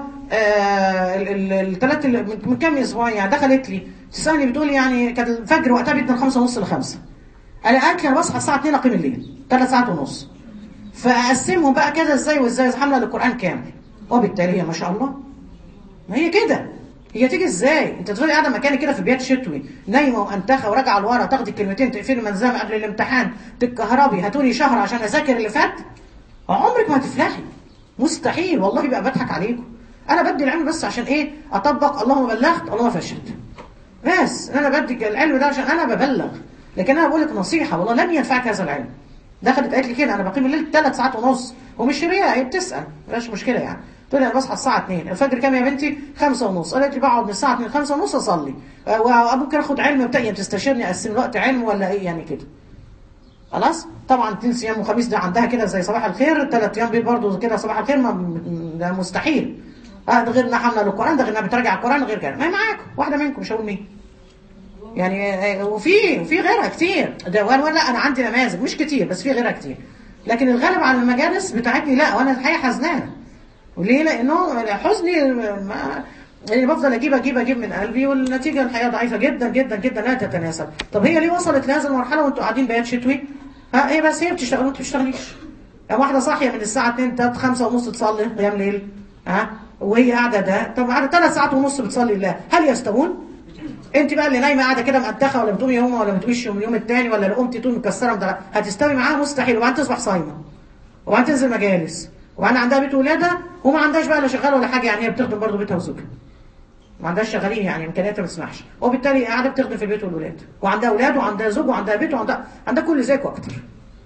الثلاث من من كام اسبوع يعني دخلت لي تسالني بتقول يعني كانت الفجر وقتها بيتنا 5 ونص ل 5 انا قالت لي انا بصحى الساعه 2 اقيم الليل ثلاث ساعات ونص فاقسمهم بقى كده ازاي وازاي حامله للقران كامل وبالتالي هي ما شاء الله ما هي كده هي تيجي ازاي انت تفضلي قاعده مكاني كده في بيت شتوي نايمه وانتخه وراجعه لورا تاخدي الكلمتين تقفلي الملزمه قبل الامتحان تتكهربي هاتوني شهر عشان اذاكر اللي فات عمرك ما هتفلحي مستحيل والله بقى بضحك عليكم انا بدي العلم بس عشان ايه اطبق اللهم بلغت اللهم فشلت بس انا بدي العلم ده عشان انا ببلغ لكن انا بقول لك نصيحه والله لن ينفعك هذا العلم دخلت قالت لي كده انا بقيم الليل ثلاث ساعات ونص ومش رياء هي بتسال مفيش مشكله يعني تقول لي انا بصحى الساعه 2 الفجر كام يا بنتي 5 ونص قالت لي بقعد من الساعه 2 5 ونص اصلي آه، وممكن اخد علم بتاعي تستشيرني اقسم الوقت علم ولا ايه يعني كده خلاص طبعا اثنين صيام وخميس ده عندها كده زي صباح الخير ثلاث ايام بيض برضه كده صباح الخير ما ده مستحيل آه، ده غير انها حامله للقران ده غير انها بتراجع القران غير كده ما هي معاكم واحده منكم مش هقول مين يعني آه، وفي وفي غيرها كتير ده وانا ولا انا عندي نماذج مش كتير بس في غيرها كتير لكن الغالب على المجالس بتاعتني لا وانا الحقيقه حزنانه وليه لانه حزني ما يعني بفضل اجيب اجيب اجيب من قلبي والنتيجه الحقيقه ضعيفه جدا جدا جدا لا تتناسب طب هي ليه وصلت لهذه المرحله وانتوا قاعدين بيات شتوي ها هي بس هي بتشتغل وانتوا بتشتغليش يعني واحده صاحيه من الساعه 2 3 5 ونص تصلي قيام ليل ها وهي قاعده ده طب قاعده ثلاث ساعات ونص بتصلي لله هل يستوون؟ انت بقى اللي نايمه قاعده كده مقدخه ولا بتقومي يوم ولا ما بتقوميش يوم اليوم الثاني ولا لو قمتي تقومي مكسره مدلع هتستوي معاها مستحيل وبعدين تصبح صايمه وبعدين تنزل مجالس وبعدين عندها بيت ولادها وما عندهاش بقى لا شغاله ولا حاجه يعني هي بتخدم برضه بيتها وزوجها ما عندهاش شغالين يعني امكانياتها ما تسمحش وبالتالي قاعده بتخدم في البيت والولاد وعندها اولاد وعندها زوج وعندها بيت وعندها عندها كل زيك واكتر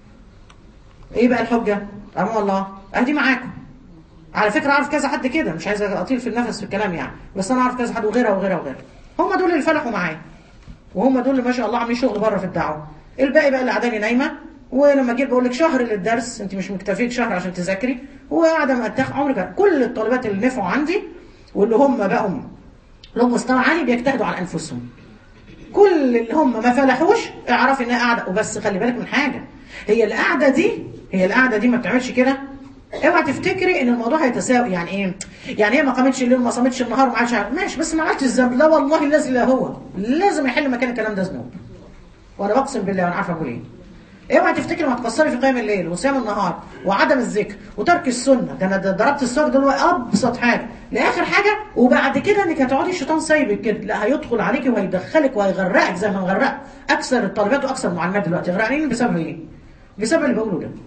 ايه بقى الحجه امام الله اهدي معاكم على فكره اعرف كذا حد كده مش عايز اطيل في النفس في الكلام يعني بس انا اعرف كذا حد وغيرها وغيرها وغيرها هم دول اللي فلحوا معايا وهم دول اللي ما شاء الله عاملين شغل بره في الدعوه الباقي بقى اللي قعداني نايمه ولما جيت بقول لك شهر للدرس انت مش مكتفيك شهر عشان تذاكري وقاعده مقتخ عمرك كل الطالبات اللي نفعوا عندي واللي هم بقوا لهم مستوى عالي بيجتهدوا على انفسهم كل اللي هم ما فلحوش اعرفي انها قاعده وبس خلي بالك من حاجه هي القعده دي هي القعده دي ما بتعملش كده اوعى تفتكري ان الموضوع هيتساوي يعني ايه يعني هي ما قامتش الليل وما صامتش النهار وما عادش عارف. ماشي بس ما عملتش الذنب لا والله الذي لا هو لازم يحل مكان الكلام ده ذنوب وانا بقسم بالله وانا عارفه اقول ايه اوعى تفتكري ما تقصري في قيام الليل وصيام النهار وعدم الذكر وترك السنه ده انا ضربت الصدر دول ابسط حاجه لاخر حاجه وبعد كده انك هتقعدي الشيطان سايبك كده لا هيدخل عليكي وهيدخلك وهيغرقك زي ما مغرق اكثر الطالبات واكثر المعلمات دلوقتي غرقانين بسبب ايه؟ بسبب اللي بقوله ده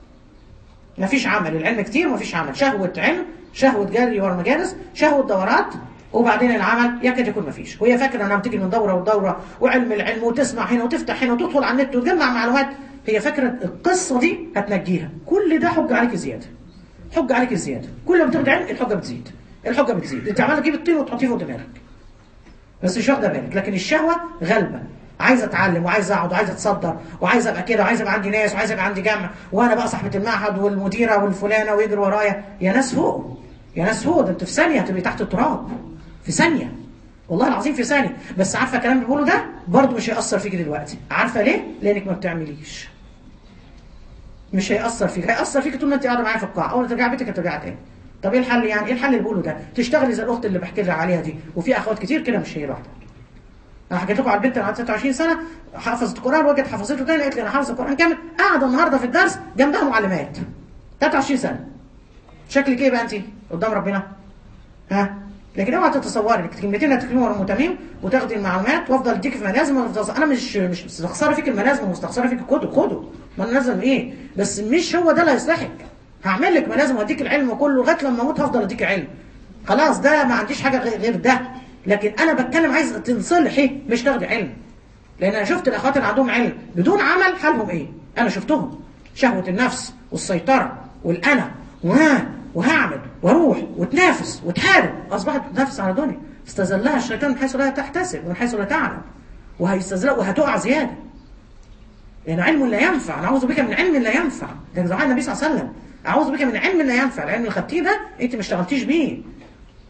مفيش عمل العلم كتير ومفيش عمل شهوة علم شهوة جري ورا مجالس شهوة دورات وبعدين العمل يكاد يكون مفيش وهي فاكرة انها بتيجي من دورة ودورة وعلم العلم وتسمع هنا وتفتح هنا وتدخل على النت وتجمع معلومات هي فاكرة القصة دي هتنجيها كل ده حجة عليك زيادة حجة عليك زيادة كل ما بتاخد علم الحجة بتزيد الحجة بتزيد انت عمالة تجيب الطين وتحطيه فوق دماغك بس مش واخده بالك لكن الشهوة غالبة عايزه اتعلم وعايزه اقعد وعايزه اتصدر وعايزه ابقى كده وعايزه يبقى عندي ناس وعايزه يبقى عندي جمع وانا بقى صاحبه المعهد والمديره والفلانه ويجري ورايا يا ناس فوق يا ناس فوق ده انت في ثانيه هتبقي تحت التراب في ثانيه والله العظيم في ثانيه بس عارفه الكلام اللي بقوله ده برضه مش هيأثر فيك دلوقتي عارفه ليه؟ لانك ما بتعمليش مش هيأثر فيك هيأثر فيك طول ما انت قاعده معايا في القاعه اول ما ترجعي بيتك هترجعي تاني طب ايه الحل يعني ايه الحل اللي بقوله ده تشتغلي زي الاخت اللي بحكي لها عليها دي وفي اخوات كتير كده مش هي لوحدها انا حكيت لكم على البنت اللي عندها 26 سنه حفظت القران وجت حفظته تاني قالت لي انا حافظه القران كامل قاعده النهارده في الدرس جنبها معلمات 23 سنه شكلك ايه بقى انت قدام ربنا ها لكن اوعى تتصوري انك كلمتين هتكلموا ورا متميم وتاخدي المعلومات وافضل اديك في ملازم وأفضل- انا مش مش مستخسره فيك الملازم ومستخسره فيك الكتب خده ما انا نازل ايه بس مش هو ده اللي هيصلحك هعمل لك ملازم واديك العلم كله لغايه لما اموت هفضل اديك علم خلاص ده ما عنديش حاجه غير غير ده لكن انا بتكلم عايز تنصلحي مش تاخدي علم لان انا شفت الاخوات اللي عندهم علم بدون عمل حالهم ايه انا شفتهم شهوه النفس والسيطره والانا وها وهعمل واروح وتنافس وتحارب اصبحت تنافس على دنيا استذلها الشيطان من حيث لا تحتسب ومن حيث لا تعلم وهيستذلها وهتقع زياده لان علم لا ينفع نعوذ بك من علم لا ينفع ده زمان النبي صلى الله عليه وسلم اعوذ بك من علم لا ينفع العلم اللي خدتيه ده انت ما اشتغلتيش بيه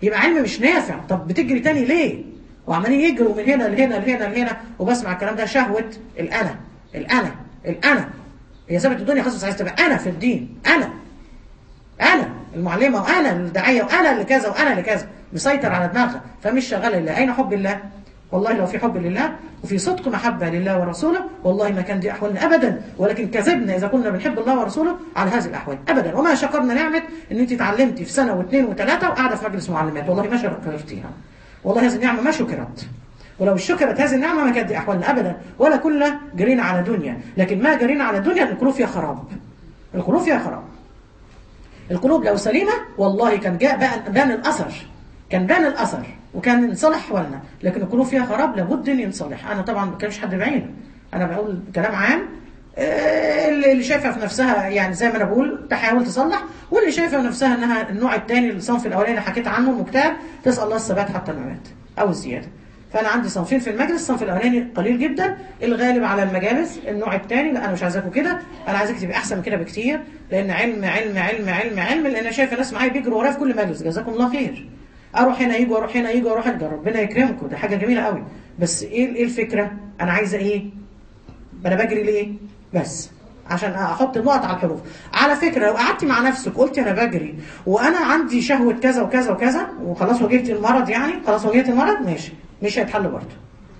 يبقى علم مش نافع طب بتجري تاني ليه وعمالين يجروا من هنا لهنا لهنا لهنا وبسمع الكلام ده شهوة الأنا الأنا الأنا هي سابت الدنيا خلاص عايز تبقى أنا في الدين أنا أنا المعلمة وأنا الداعية وأنا اللي كذا وأنا اللي كذا مسيطر على دماغها فمش شغال لله أين حب الله والله لو في حب لله وفي صدق محبة لله ورسوله والله ما كان دي أحوالنا أبدا ولكن كذبنا إذا كنا بنحب الله ورسوله على هذه الأحوال أبدا وما شكرنا نعمة إن أنت اتعلمتي في سنة واثنين وثلاثة وقاعدة في مجلس معلمات والله ما شكرتيها والله هذه النعمة ما شكرت ولو شكرت هذه النعمة ما كانت دي أحوالنا أبدا ولا كنا جرينا على دنيا لكن ما جرينا على دنيا القلوب فيها خراب القلوب فيها خراب القلوب لو سليمة والله كان جاء بان الأثر كان بان الأثر وكان انصلح حوالنا لكن القلوب فيها خراب لابد ان ينصلح انا طبعا ما بكلمش حد بعينه انا بقول كلام عام اللي شايفه في نفسها يعني زي ما انا بقول تحاول تصلح واللي شايفه في نفسها انها النوع الثاني الصنف الاولاني اللي حكيت عنه المكتئب تسال الله الثبات حتى الممات او الزياده فانا عندي صنفين في المجلس الصنف الاولاني قليل جدا الغالب على المجالس النوع الثاني لا انا مش عايزاكم كده انا عايزك تبقى احسن من كده بكتير لان علم علم علم علم علم لان انا شايفه ناس معايا بيجروا ورايا في كل مجلس جزاكم الله خير اروح هنا يجوا اروح هنا يجوا اروح هنا ربنا يكرمكم ده حاجه جميله قوي بس ايه ايه الفكره انا عايزه ايه انا بجري ليه بس عشان احط نقط على الحروف على فكره لو قعدتي مع نفسك قلتي انا بجري وانا عندي شهوه كذا وكذا وكذا وخلاص واجهت المرض يعني خلاص واجهت المرض ماشي مش هيتحل برضه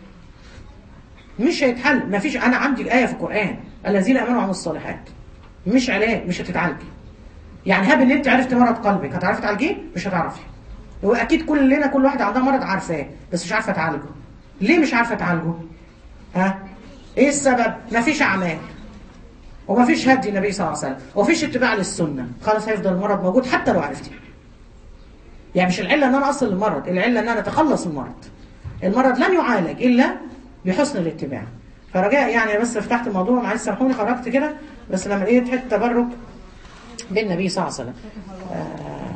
مش هيتحل ما فيش انا عندي ايه في القران الذين امنوا وعملوا الصالحات مش علاج مش هتتعالجي يعني هاب ان انت عرفت مرض قلبك هتعرفي تعالجيه مش هتعرفي هو اكيد كلنا كل واحده عندها مرض عارفاه بس مش عارفه تعالجه ليه مش عارفه تعالجه ها ايه السبب مفيش اعمال ومفيش هدي النبي صلى الله عليه وسلم ومفيش اتباع للسنه خلاص هيفضل المرض موجود حتى لو عرفتي يعني مش العله ان انا اصل المرض العله ان انا اتخلص من المرض المرض لن يعالج الا بحسن الاتباع فرجاء يعني بس فتحت الموضوع معلش سامحوني خرجت كده بس لما لقيت حته تبرك بالنبي صلى الله عليه وسلم آه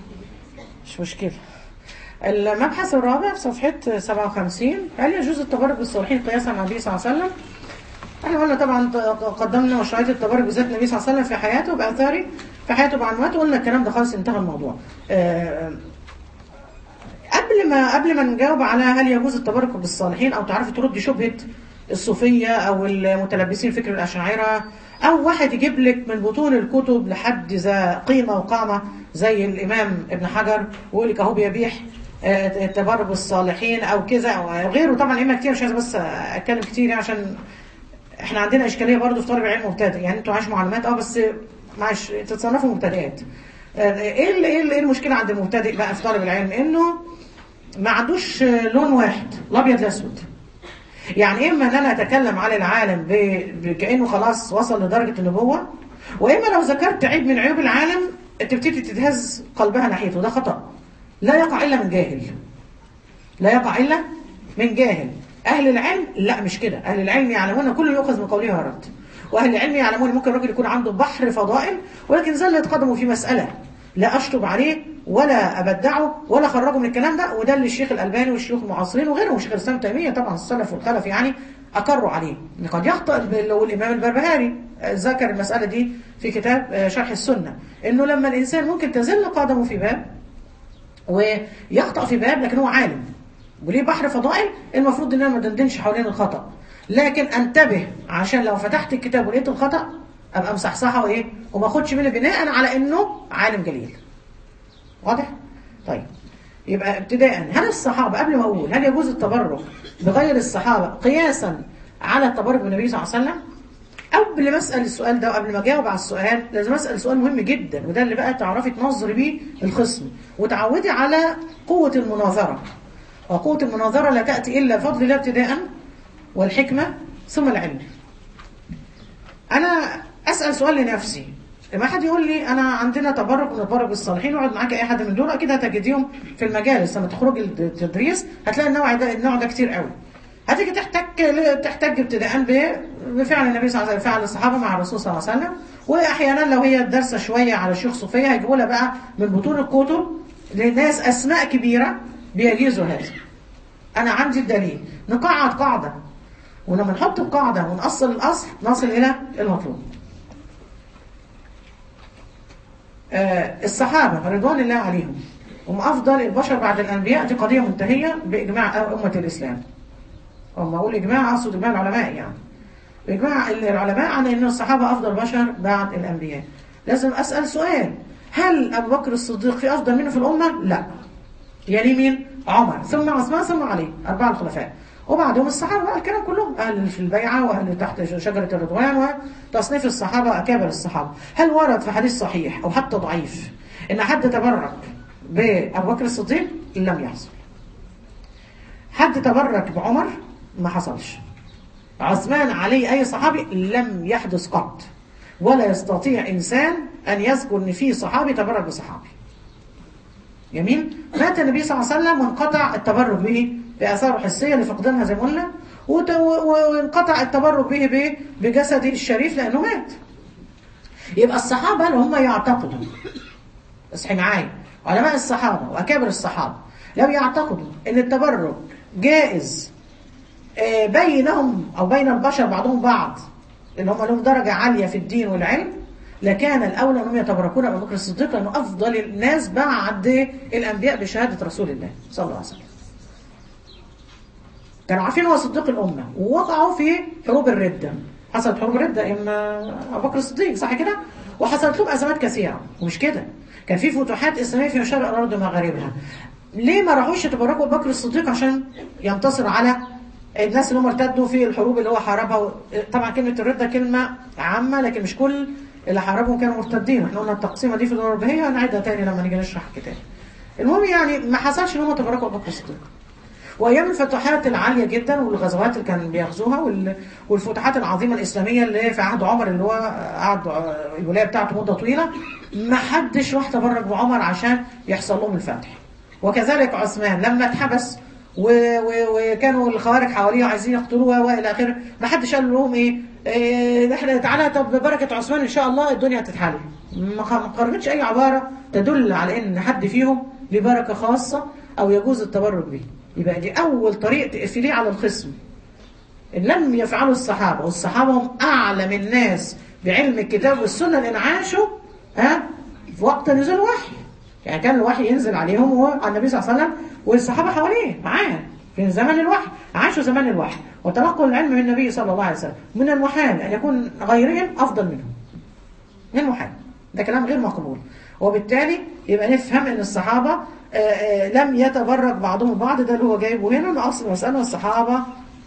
مش مشكله المبحث الرابع في صفحة 57 هل يجوز التبرك بالصالحين قياسا على النبي صلى الله عليه وسلم؟ احنا قلنا طبعا قدمنا مشروعية التبرك بذات النبي صلى الله عليه وسلم في حياته بآثاره في حياته بعنواته قلنا الكلام ده خالص انتهى الموضوع. أه قبل ما قبل ما نجاوب على هل يجوز التبرك بالصالحين او تعرفي تردي شبهة الصوفية او المتلبسين فكر الاشاعرة او واحد يجيب لك من بطون الكتب لحد ذا قيمة وقامة زي الامام ابن حجر ويقول لك اهو بيبيح التبرك بالصالحين او كذا او غيره طبعا اما كتير مش عايز بس اتكلم كتير عشان احنا عندنا اشكاليه برضه في طالب العلم مبتدئ يعني انتوا عايش معلومات اه بس معلش تتصنفوا مبتدئات ايه ايه المشكله عند المبتدئ بقى في طالب العلم انه ما عندوش لون واحد الابيض الاسود يعني اما ان انا اتكلم على العالم كانه خلاص وصل لدرجه النبوه واما لو ذكرت عيب من عيوب العالم تبتدي تتهز قلبها ناحيته ده خطأ لا يقع إلا من جاهل لا يقع إلا من جاهل أهل العلم لا مش كده أهل العلم يعلمون كل يؤخذ من قوله ورد وأهل العلم يعلمون ممكن الراجل يكون عنده بحر فضائل ولكن زلت قدمه في مسألة لا أشطب عليه ولا أبدعه ولا خرجه من الكلام ده وده اللي الشيخ الألباني والشيوخ المعاصرين وغيرهم وشيخ الإسلام تيمية طبعا السلف والخلف يعني أقروا عليه إن قد يخطئ والإمام البربهاري ذكر المسألة دي في كتاب شرح السنة إنه لما الإنسان ممكن تزل قدمه في باب ويخطأ في باب لكن هو عالم وليه بحر فضائل المفروض ان انا ما دندنش حوالين الخطأ لكن انتبه عشان لو فتحت الكتاب ولقيت الخطأ ابقى مصحصحه وايه وما اخدش منه بناء على انه عالم جليل واضح طيب يبقى ابتداء هل الصحابه قبل ما اقول هل يجوز التبرك بغير الصحابه قياسا على التبرك بالنبي صلى الله عليه وسلم قبل ما اسال السؤال ده وقبل ما اجاوب على السؤال لازم اسال سؤال مهم جدا وده اللي بقى تعرفي تنظري بيه الخصم وتعودي على قوه المناظره وقوه المناظره لا تاتي الا بفضل الله ابتداء والحكمه ثم العلم انا اسال سؤال لنفسي لما حد يقول لي انا عندنا تبرك ونتبرك بالصالحين واقعد معاك اي حد من دول اكيد هتجديهم في المجالس لما تخرجي التدريس هتلاقي النوع ده النوع ده كتير قوي هتيجي تحتاج تحتاج ابتداء بفعل النبي صلى الله عليه وسلم فعل الصحابه مع الرسول صلى الله عليه وسلم واحيانا لو هي دارسه شويه على شيوخ صوفيه هيجيبوا لها بقى من بطون الكتب لناس اسماء كبيره بيجيزوا هذا انا عندي الدليل نقعد قاعده ولما نحط القاعده ونأصل الاصل نصل الى المطلوب آه الصحابه رضوان الله عليهم هم افضل البشر بعد الانبياء دي قضيه منتهيه باجماع امه الاسلام هم اقول اجماع اقصد اجماع العلماء يعني باجماع العلماء عن ان الصحابه افضل بشر بعد الانبياء لازم اسال سؤال هل ابو بكر الصديق في افضل منه في الامه لا يلي مين عمر ثم عثمان ثم علي اربعه الخلفاء وبعدهم الصحابه بقى الكلام كلهم اهل في البيعه واهل تحت شجره الرضوان وتصنيف الصحابه اكابر الصحابه هل ورد في حديث صحيح او حتى ضعيف ان حد تبرك بابو بكر الصديق لم يحصل حد تبرك بعمر ما حصلش عثمان علي اي صحابي لم يحدث قط ولا يستطيع انسان ان يذكر ان في صحابي تبرك بصحابي جميل مات النبي صلى الله عليه وسلم وانقطع التبرك به باثاره حسيه لفقدانها زي ما قلنا وانقطع التبرك به بجسده الشريف لانه مات يبقى الصحابه اللي هم يعتقدوا اصحي معايا علماء الصحابه واكابر الصحابه لو يعتقدوا ان التبرك جائز بينهم او بين البشر بعضهم بعض اللي هم لهم درجه عاليه في الدين والعلم لكان الاولى انهم يتبركون ابو بكر الصديق لانه افضل الناس بعد الانبياء بشهاده رسول الله صلى الله عليه وسلم. كانوا عارفين هو صديق الامه ووقعوا في حروب الرده. حصلت حروب الرده اما ابو بكر الصديق صح كده؟ وحصلت لهم ازمات كثيره ومش كده. كان في فتوحات اسلاميه في مشارق الارض ومغاربها. ليه ما راحوش يتبركوا ابو بكر الصديق عشان ينتصر على الناس اللي هم ارتدوا في الحروب اللي هو حاربها طبعا كلمه الرده كلمه عامه لكن مش كل اللي حاربهم كانوا مرتدين احنا قلنا التقسيمه دي في الاربعيه هنعيدها تاني لما نيجي نشرح الكتاب المهم يعني ما حصلش ان هم تبركوا ابو بكر الصديق وايام الفتوحات العاليه جدا والغزوات اللي كانوا بيغزوها والفتوحات العظيمه الاسلاميه اللي في عهد عمر اللي هو قعد الولايه بتاعته مده طويله ما حدش راح تبرك بعمر عشان يحصل لهم الفتح وكذلك عثمان لما اتحبس وكانوا الخوارج حواليه عايزين يقتلوها والى اخره ما حدش قال لهم ايه, إيه احنا تعالى طب ببركه عثمان ان شاء الله الدنيا هتتحل ما قررتش اي عباره تدل على ان حد فيهم له بركه خاصه او يجوز التبرك به يبقى دي اول طريق تقفليه على الخصم ان لم يفعلوا الصحابه والصحابه هم اعلم الناس بعلم الكتاب والسنه لان عاشوا ها في وقت نزول الوحي يعني كان الوحي ينزل عليهم وعلى النبي صلى الله عليه وسلم والصحابه حواليه معاه في زمن الوحي عاشوا زمان الوحي وتلقوا العلم من النبي صلى الله عليه وسلم من المحال ان يكون غيرهم افضل منهم من المحال ده كلام غير مقبول وبالتالي يبقى نفهم ان الصحابه آآ آآ لم يتبرك بعضهم بعض ده اللي هو جايبه هنا من اصل المساله الصحابه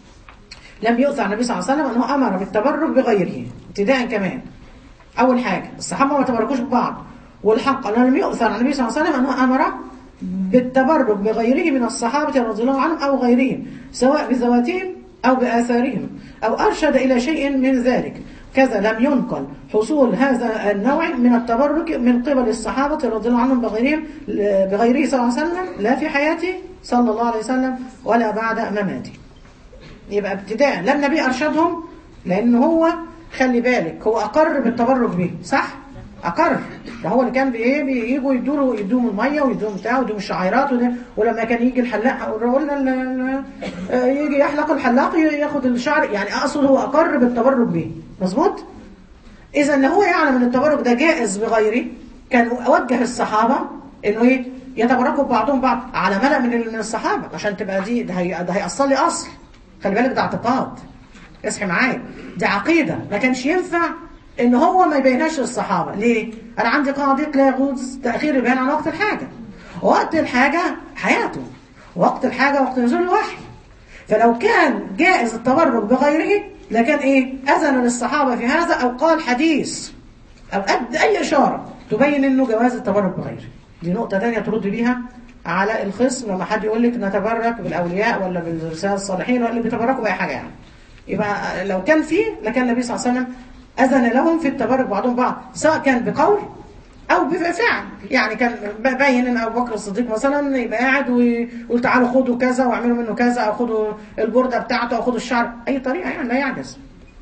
لم يؤثر النبي صلى الله عليه وسلم انه امر بالتبرك بغيره ابتداء كمان اول حاجه الصحابه ما تبركوش ببعض والحق انه لم يؤثر عن النبي صلى الله عليه وسلم انه امر بالتبرك بغيره من الصحابة رضي الله عنهم أو غيرهم سواء بذواتهم أو بآثارهم أو أرشد إلى شيء من ذلك كذا لم ينقل حصول هذا النوع من التبرك من قبل الصحابة رضي الله عنهم بغيرهم بغيره صلى الله عليه وسلم لا في حياته صلى الله عليه وسلم ولا بعد مماته يبقى ابتداء لا النبي أرشدهم لأن هو خلي بالك هو أقر بالتبرك به صح؟ اقر ده هو اللي كان بايه بييجوا يدوا يدوهم الميه ويدوهم بتاع ويدوهم الشعيرات وده ولما كان يجي الحلاق قلنا يجي يحلق الحلاق ياخد الشعر يعني اقصد هو اقر بالتبرك به مظبوط اذا لو هو يعلم ان التبرك ده جائز بغيره كان وجه الصحابه انه ايه يتبركوا بعضهم بعض على ملأ من من الصحابه عشان تبقى دي ده, هي ده هيأصل لي اصل خلي بالك ده اعتقاد اصحي معايا دي عقيده ما كانش ينفع ان هو ما يبينهاش للصحابه ليه انا عندي قاعده لا يجوز تاخير البيان عن وقت الحاجه وقت الحاجه حياته وقت الحاجه وقت نزول الوحي فلو كان جائز التبرك بغيره لكان ايه اذن للصحابه في هذا او قال حديث او ادى اي اشاره تبين انه جواز التبرك بغيره دي نقطه ثانيه ترد بيها على الخصم لما حد يقول لك نتبرك بالاولياء ولا بالرسال الصالحين ولا بيتبركوا باي حاجه يعني يبقى لو كان فيه لكان النبي صلى الله عليه وسلم أذن لهم في التبرك بعضهم بعض سواء كان بقول أو بفعل يعني كان باين إن أبو بكر الصديق مثلا يبقى قاعد ويقول تعالوا خدوا كذا واعملوا منه كذا أو خدوا البردة بتاعته أو خدوا الشعر أي طريقة يعني لا يعجز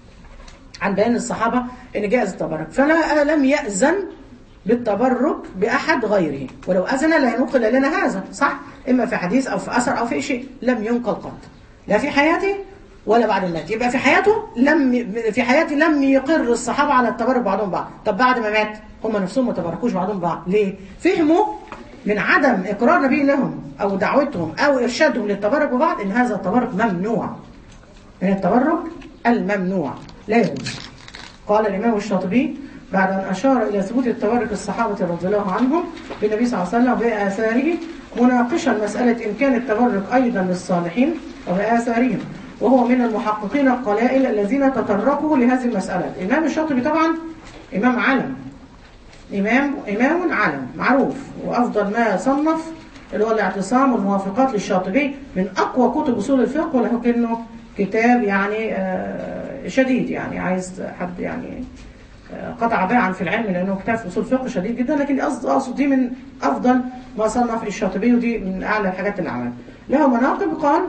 عن بيان الصحابة إن جائز التبرك فلا لم يأذن بالتبرك بأحد غيره ولو أذن لا ينقل لنا هذا صح إما في حديث أو في أثر أو في شيء لم ينقل قط لا في حياته ولا بعد الموت يبقى في حياته لم في حياته لم يقر الصحابه على التبرك بعضهم بعض طب بعد ما مات هم نفسهم ما تبركوش بعضهم بعض ليه فهموا من عدم اقرار النبي لهم او دعوتهم او ارشادهم للتبرك ببعض ان هذا التبرك ممنوع من التبرك الممنوع لا يجوز قال الامام الشاطبي بعد ان اشار الى ثبوت التبرك الصحابه رضي الله عنهم بالنبي صلى الله عليه وسلم وباثاره مناقشا مساله ان كان التبرك ايضا للصالحين وباثارهم وهو من المحققين القلائل الذين تطرقوا لهذه المساله الامام الشاطبي طبعا امام علم إمام إمام علم معروف وأفضل ما صنف اللي هو الاعتصام والموافقات للشاطبي من أقوى كتب أصول الفقه ولكنه كتاب يعني آه، شديد يعني عايز حد يعني آه، قطع باعا في العلم لأنه كتاب في أصول الفقه شديد جدا لكن قصد أقصد دي من أفضل ما صنف الشاطبي ودي من أعلى الحاجات اللي عملها له مناقب قال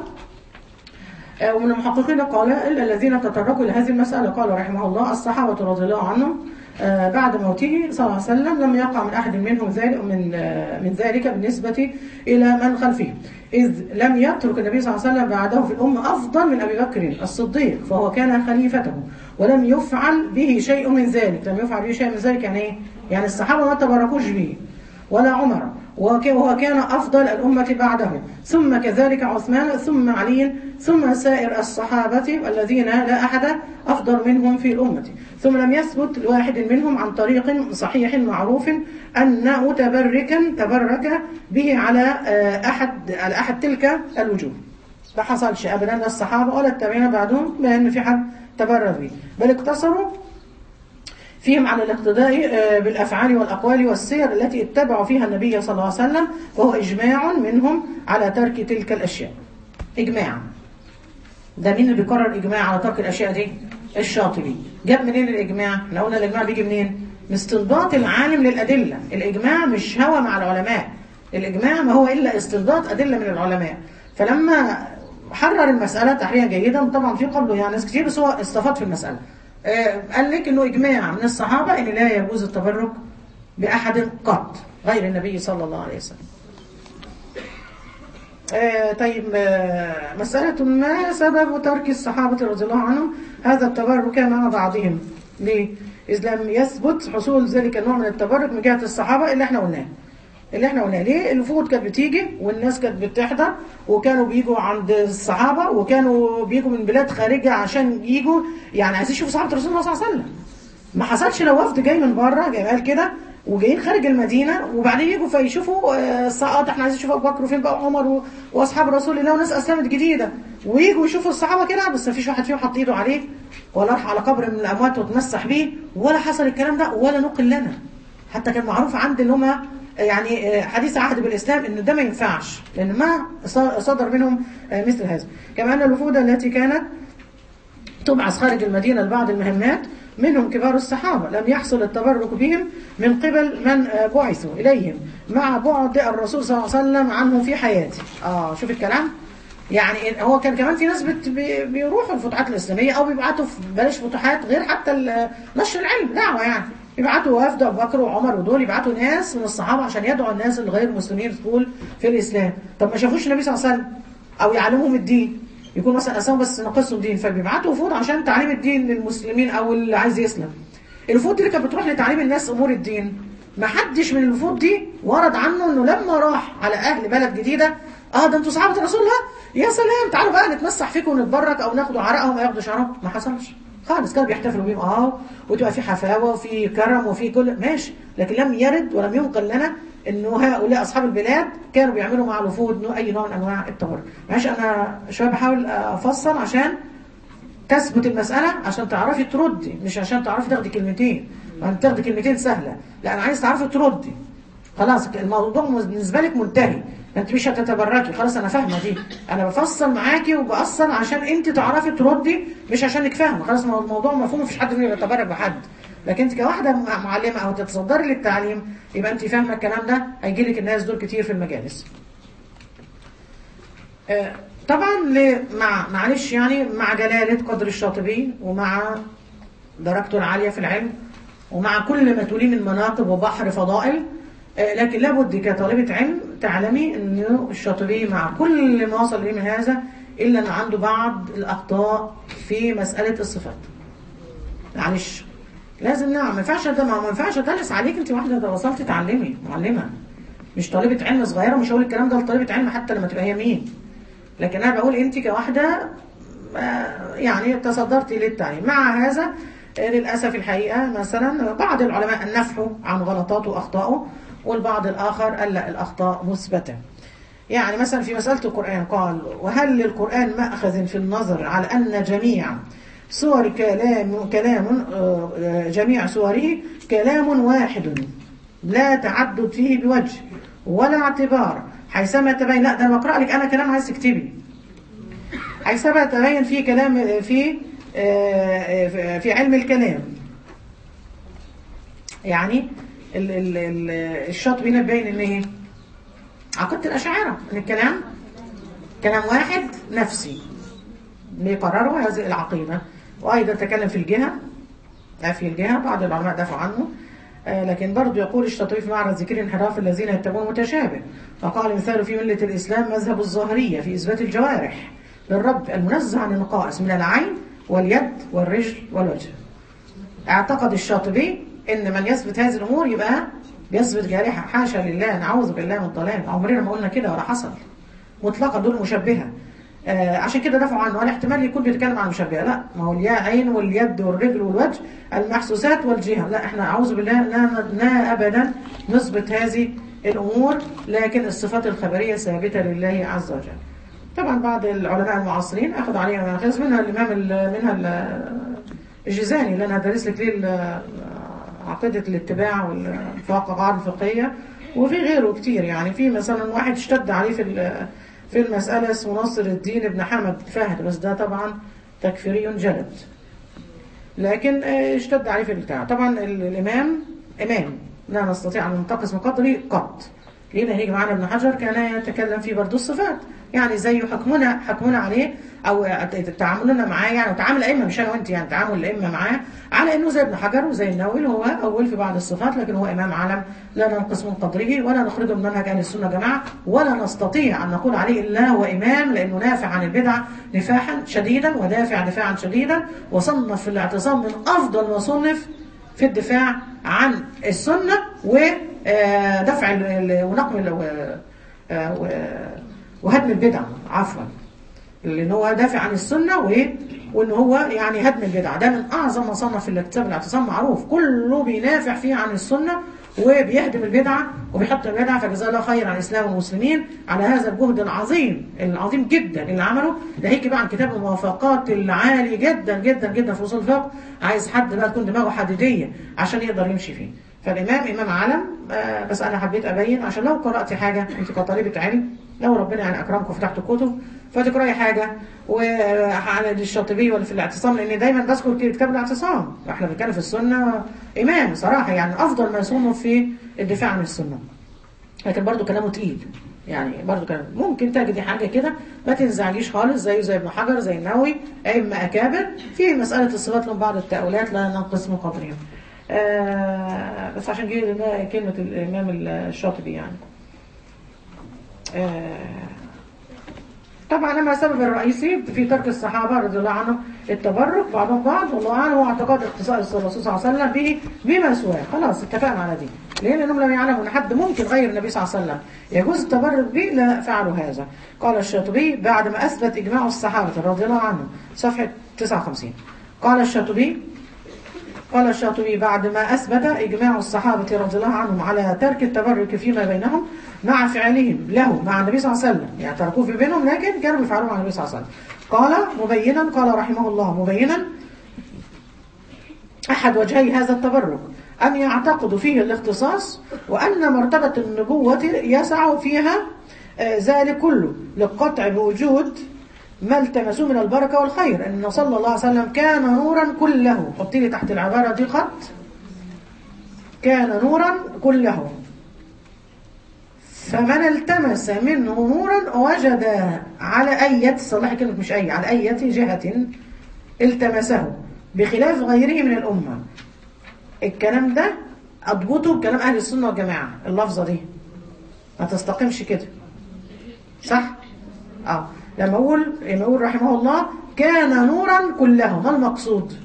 آه، ومن المحققين القلائل الذين تطرقوا إلى هذه المسألة قال رحمه الله الصحابة رضي الله عنهم آه، بعد موته صلى الله عليه وسلم لم يقع من أحد منهم ذلك من آه، من ذلك بالنسبة إلى من خلفه إذ لم يترك النبي صلى الله عليه وسلم بعده في الأمة أفضل من أبي بكر الصديق فهو كان خليفته ولم يفعل به شيء من ذلك لم يفعل به شيء من ذلك يعني إيه؟ يعني الصحابة ما تبركوش به ولا عمر وك- وهو كان أفضل الأمة بعده ثم كذلك عثمان ثم علي ثم سائر الصحابة الذين لا أحد أفضل منهم في الأمة ثم لم يثبت لواحد منهم عن طريق صحيح معروف أن متبركا تبرك به على آه، أحد على أحد تلك الوجوه ما حصلش أبدا لا الصحابة ولا التابعين بعدهم بأن في حد تبرك به بل اقتصروا فيهم على الاقتداء آه، بالأفعال والأقوال والسير التي اتبعوا فيها النبي صلى الله عليه وسلم وهو إجماع منهم على ترك تلك الأشياء إجماع ده مين اللي بيقرر إجماع على ترك الأشياء دي؟ الشاطبي جاب منين الإجماع؟ احنا قلنا الإجماع بيجي منين؟ من استنباط العالم للأدلة الإجماع مش هوى مع العلماء الإجماع ما هو إلا استنباط أدلة من العلماء فلما حرر المسألة تحريرا جيدا طبعا في قبله يعني ناس كتير بس هو استفاد في المسألة آه، قال لك انه اجماع من الصحابة ان لا يجوز التبرك باحد قط غير النبي صلى الله عليه وسلم آه، طيب آه، مسألة ما سبب ترك الصحابة رضي الله عنهم هذا التبرك مع بعضهم ليه؟ إذ لم يثبت حصول ذلك النوع من التبرك من جهة الصحابة اللي احنا قلناه اللي احنا قلناه ليه الوفود كانت بتيجي والناس كانت بتحضر وكانوا بيجوا عند الصحابة وكانوا بيجوا من بلاد خارجة عشان يجوا يعني عايزين يشوفوا صحابة رسول الله صلى الله عليه وسلم ما حصلش لو وفد جاي من بره جاي قال كده وجايين خارج المدينه وبعدين يجوا فيشوفوا آه، الصحابه احنا عايزين نشوف ابو بكر وفين بقى عمر و- واصحاب رسول الله وناس اسلمت جديده ويجوا يشوفوا الصحابه كده بس ما فيش واحد فيهم حط ايده عليه ولا راح على قبر من الاموات وتمسح بيه ولا حصل الكلام ده ولا نقل لنا حتى كان معروف عند اللي هم يعني آه، حديث عهد بالاسلام ان ده ما ينفعش لان ما ص- صدر منهم آه، مثل هذا كما ان الوفود التي كانت تبعث خارج المدينة لبعض المهمات منهم كبار الصحابة لم يحصل التبرك بهم من قبل من آه، بعثوا إليهم مع بعد الرسول صلى الله عليه وسلم عنه في حياته آه شوف الكلام يعني إن- هو كان كمان في ناس بت بي- بيروحوا الفتوحات الإسلامية أو بيبعتوا في بلاش فتوحات غير حتى ال- نشر العلم دعوة يعني يبعتوا وفد أبو بكر وعمر ودول يبعتوا ناس من الصحابة عشان يدعوا الناس الغير المسلمين تدخل في الإسلام طب ما شافوش النبي صلى الله عليه وسلم أو يعلمهم الدين يكون مثلا اسامه بس ناقصهم دين فبيبعتوا وفود عشان تعليم الدين للمسلمين او اللي عايز يسلم الوفود دي اللي كانت بتروح لتعليم الناس امور الدين ما حدش من الوفود دي ورد عنه انه لما راح على اهل بلد جديده اه ده انتوا صحابه الرسول لا يا سلام تعالوا بقى نتمسح فيكم ونتبرك او ناخدوا عرقهم او ياخدوا شعرهم ما حصلش خالص كانوا بيحتفلوا بيهم اه وتبقى في حفاوه وفي كرم وفي كل ماشي لكن لم يرد ولم ينقل لنا انه هؤلاء اصحاب البلاد كانوا بيعملوا مع الوفود نوع- اي نوع من انواع التبرك معلش انا شويه بحاول افصل عشان تثبت المسألة عشان تعرفي تردي مش عشان تعرفي تاخدي كلمتين ما انت تاخدي كلمتين سهلة لا انا عايز تعرفي تردي خلاص الموضوع بالنسبة لك منتهي انت مش هتتبركي خلاص انا فاهمة دي انا بفصل معاكي وبأصل عشان انت تعرفي تردي مش عشانك فاهمة خلاص الموضوع مفهوم مفيش حد فينا يتبرك بحد لكن انت كواحدة معلمة او تتصدري للتعليم يبقى انت فاهمة الكلام ده هيجي لك الناس دول كتير في المجالس آه، طبعا ل- مع معلش يعني مع جلالة قدر الشاطبي ومع درجته العالية في العلم ومع كل ما توليه من مناقب وبحر فضائل آه، لكن لابد كطالبة علم تعلمي أن الشاطبي مع كل ما وصل إليه من هذا إلا أن عنده بعض الأخطاء في مسألة الصفات معلش لازم نعم ما ينفعش ده ما ينفعش ادرس عليك انت واحده ده وصلت تعلمي معلمه مش طالبة علم صغيرة مش هقول الكلام ده لطالبة علم حتى لما تبقى هي مين لكن أنا بقول أنت كواحدة آه، يعني تصدرتي للتعليم مع هذا آه، للأسف الحقيقة مثلا بعض العلماء نفحوا عن غلطاته وأخطائه والبعض الآخر قال لا الأخطاء مثبتة يعني مثلا في مسألة القرآن قال وهل للقرآن مأخذ في النظر على أن جميع صور كلام كلام آه، آه، جميع صوره كلام واحد لا تعدد فيه بوجه ولا اعتبار حيثما تبين لا ده انا بقرا لك انا كلام عايز تكتبي حيثما تبين في كلام في آه، في علم الكلام يعني ال- ال- ال- الشاطبي هنا بين ان ايه عقيده الاشاعره ان الكلام كلام واحد نفسي بيقرروا هذه العقيده وايضا تكلم في الجهه في الجهه بعض العلماء دافعوا عنه آه، لكن برضه يقول الشاطبي في معرض ذكر انحراف الذين يتبعون متشابه فقال مثال في ملة الإسلام مذهب الظاهرية في إثبات الجوارح للرب المنزه عن النقائص من العين واليد والرجل والوجه اعتقد الشاطبي ان من يثبت هذه الامور يبقى بيثبت جارحه حاشا لله نعوذ بالله من الضلال عمرنا ما قلنا كده ولا حصل مطلقا دول مشبهه آه عشان كده دفعوا عنه ولا احتمال يكون بيتكلم عن مشبهه لا ما هو الياء عين واليد والرجل والوجه المحسوسات والجهه لا احنا اعوذ بالله لا, لا ابدا نثبت هذه الامور لكن الصفات الخبريه ثابته لله عز وجل طبعا بعض العلماء المعاصرين اخذوا عليها ماخذ منها الامام ال- منها ال- الجيزاني اللي انا هدرس لك ليه ال- عقيده الاتباع والقواعد الفقهيه وفي غيره كتير يعني في مثلا واحد اشتد عليه في ال- في المساله اسمه ناصر الدين ابن حمد فهد بس ده طبعا تكفيري جلد لكن آه، اشتد عليه في البتاع طبعا ال- الامام امام لا نستطيع ان ننتقص من قدره قط ليه هيجي معانا ابن حجر كان يتكلم في برضه الصفات يعني زي حكمنا حكمنا عليه او تعاملنا معاه يعني وتعامل الائمه مش انا وانت يعني تعامل الائمه معاه على انه زي ابن حجر وزي النووي هو اول في بعض الصفات لكن هو امام عالم لا ننقص من قدره ولا نخرجه من منهج اهل السنه يا جماعه ولا نستطيع ان نقول عليه الا هو امام لانه نافع عن البدع نفاحا شديدا ودافع دفاعا شديدا وصنف في الاعتصام من افضل ما صنف في الدفاع عن السنة ودفع ونقم ال- و- آه، و- وهدم البدع عفوا لان هو دافع عن السنة وايه وان هو يعني هدم البدع ده من اعظم ما صنف في الكتاب الاعتصام معروف كله بينافع فيه عن السنة وبيهدم البدعة وبيحط البدعة فجزاه الله خير عن الاسلام والمسلمين على هذا الجهد العظيم العظيم جدا اللي عمله ده هيك بقى عن كتاب الموافقات العالي جدا جدا جدا في اصول الفقه عايز حد بقى تكون دماغه حديديه عشان يقدر يمشي فيه فالامام امام علم آه، بس انا حبيت ابين عشان لو قرات حاجه انت كطالبه علم لو ربنا يعني اكرمكم فتحتوا كتب فتقراي حاجه وعلى الشاطبي ولا في الاعتصام لان دايما بذكر كتاب الاعتصام احنا بنتكلم في السنه امام صراحه يعني افضل ما يصنف في الدفاع عن السنه لكن برضو كلامه تقيل يعني برضو كلام ممكن تجدي حاجة كده ما تنزعجيش خالص زيه زي ابن حجر زي النووي أئمة أكابر في مسألة الصفات لهم بعض التأويلات لا ننقص من قدرهم آه بس عشان جه لنا كلمة الإمام الشاطبي يعني آه طبعا أما السبب الرئيسي في ترك الصحابة رضي الله عنهم التبرك بعضهم بعض والله أعلم هو اعتقاد اختصاص الرسول صلى الله عليه وسلم به بما سواه خلاص اتفقنا على دي ليه؟ لأنهم لم يعلموا أن حد ممكن غير النبي صلى الله عليه وسلم يجوز التبرك به لا فعلوا هذا قال الشاطبي بعد ما أثبت إجماع الصحابة رضي الله عنهم صفحة 59 قال الشاطبي قال الشاطبي بعد ما أثبت إجماع الصحابة رضي الله عنهم على ترك التبرك فيما بينهم مع فعلهم له مع النبي صلى الله عليه وسلم يعني تركوه في بينهم لكن كانوا بيفعلوه مع النبي صلى الله عليه وسلم قال مبينا قال رحمه الله مبينا أحد وجهي هذا التبرك أن يعتقدوا فيه الاختصاص وأن مرتبة النبوة يسع فيها آه، ذلك كله للقطع بوجود ما التمسوه من البركة والخير أن صلى الله عليه وسلم كان نورا كله حطي لي تحت العبارة دي خط كان نورا كله فمن التمس منه نورا وجد على أية صلح كلمة مش أي على أية جهة التمسه بخلاف غيره من الأمة الكلام ده أضبطه بكلام أهل السنة والجماعة اللفظة دي ما تستقيمش كده صح؟ اه لما أقول لما أقول رحمه الله كان نورا كله ما المقصود؟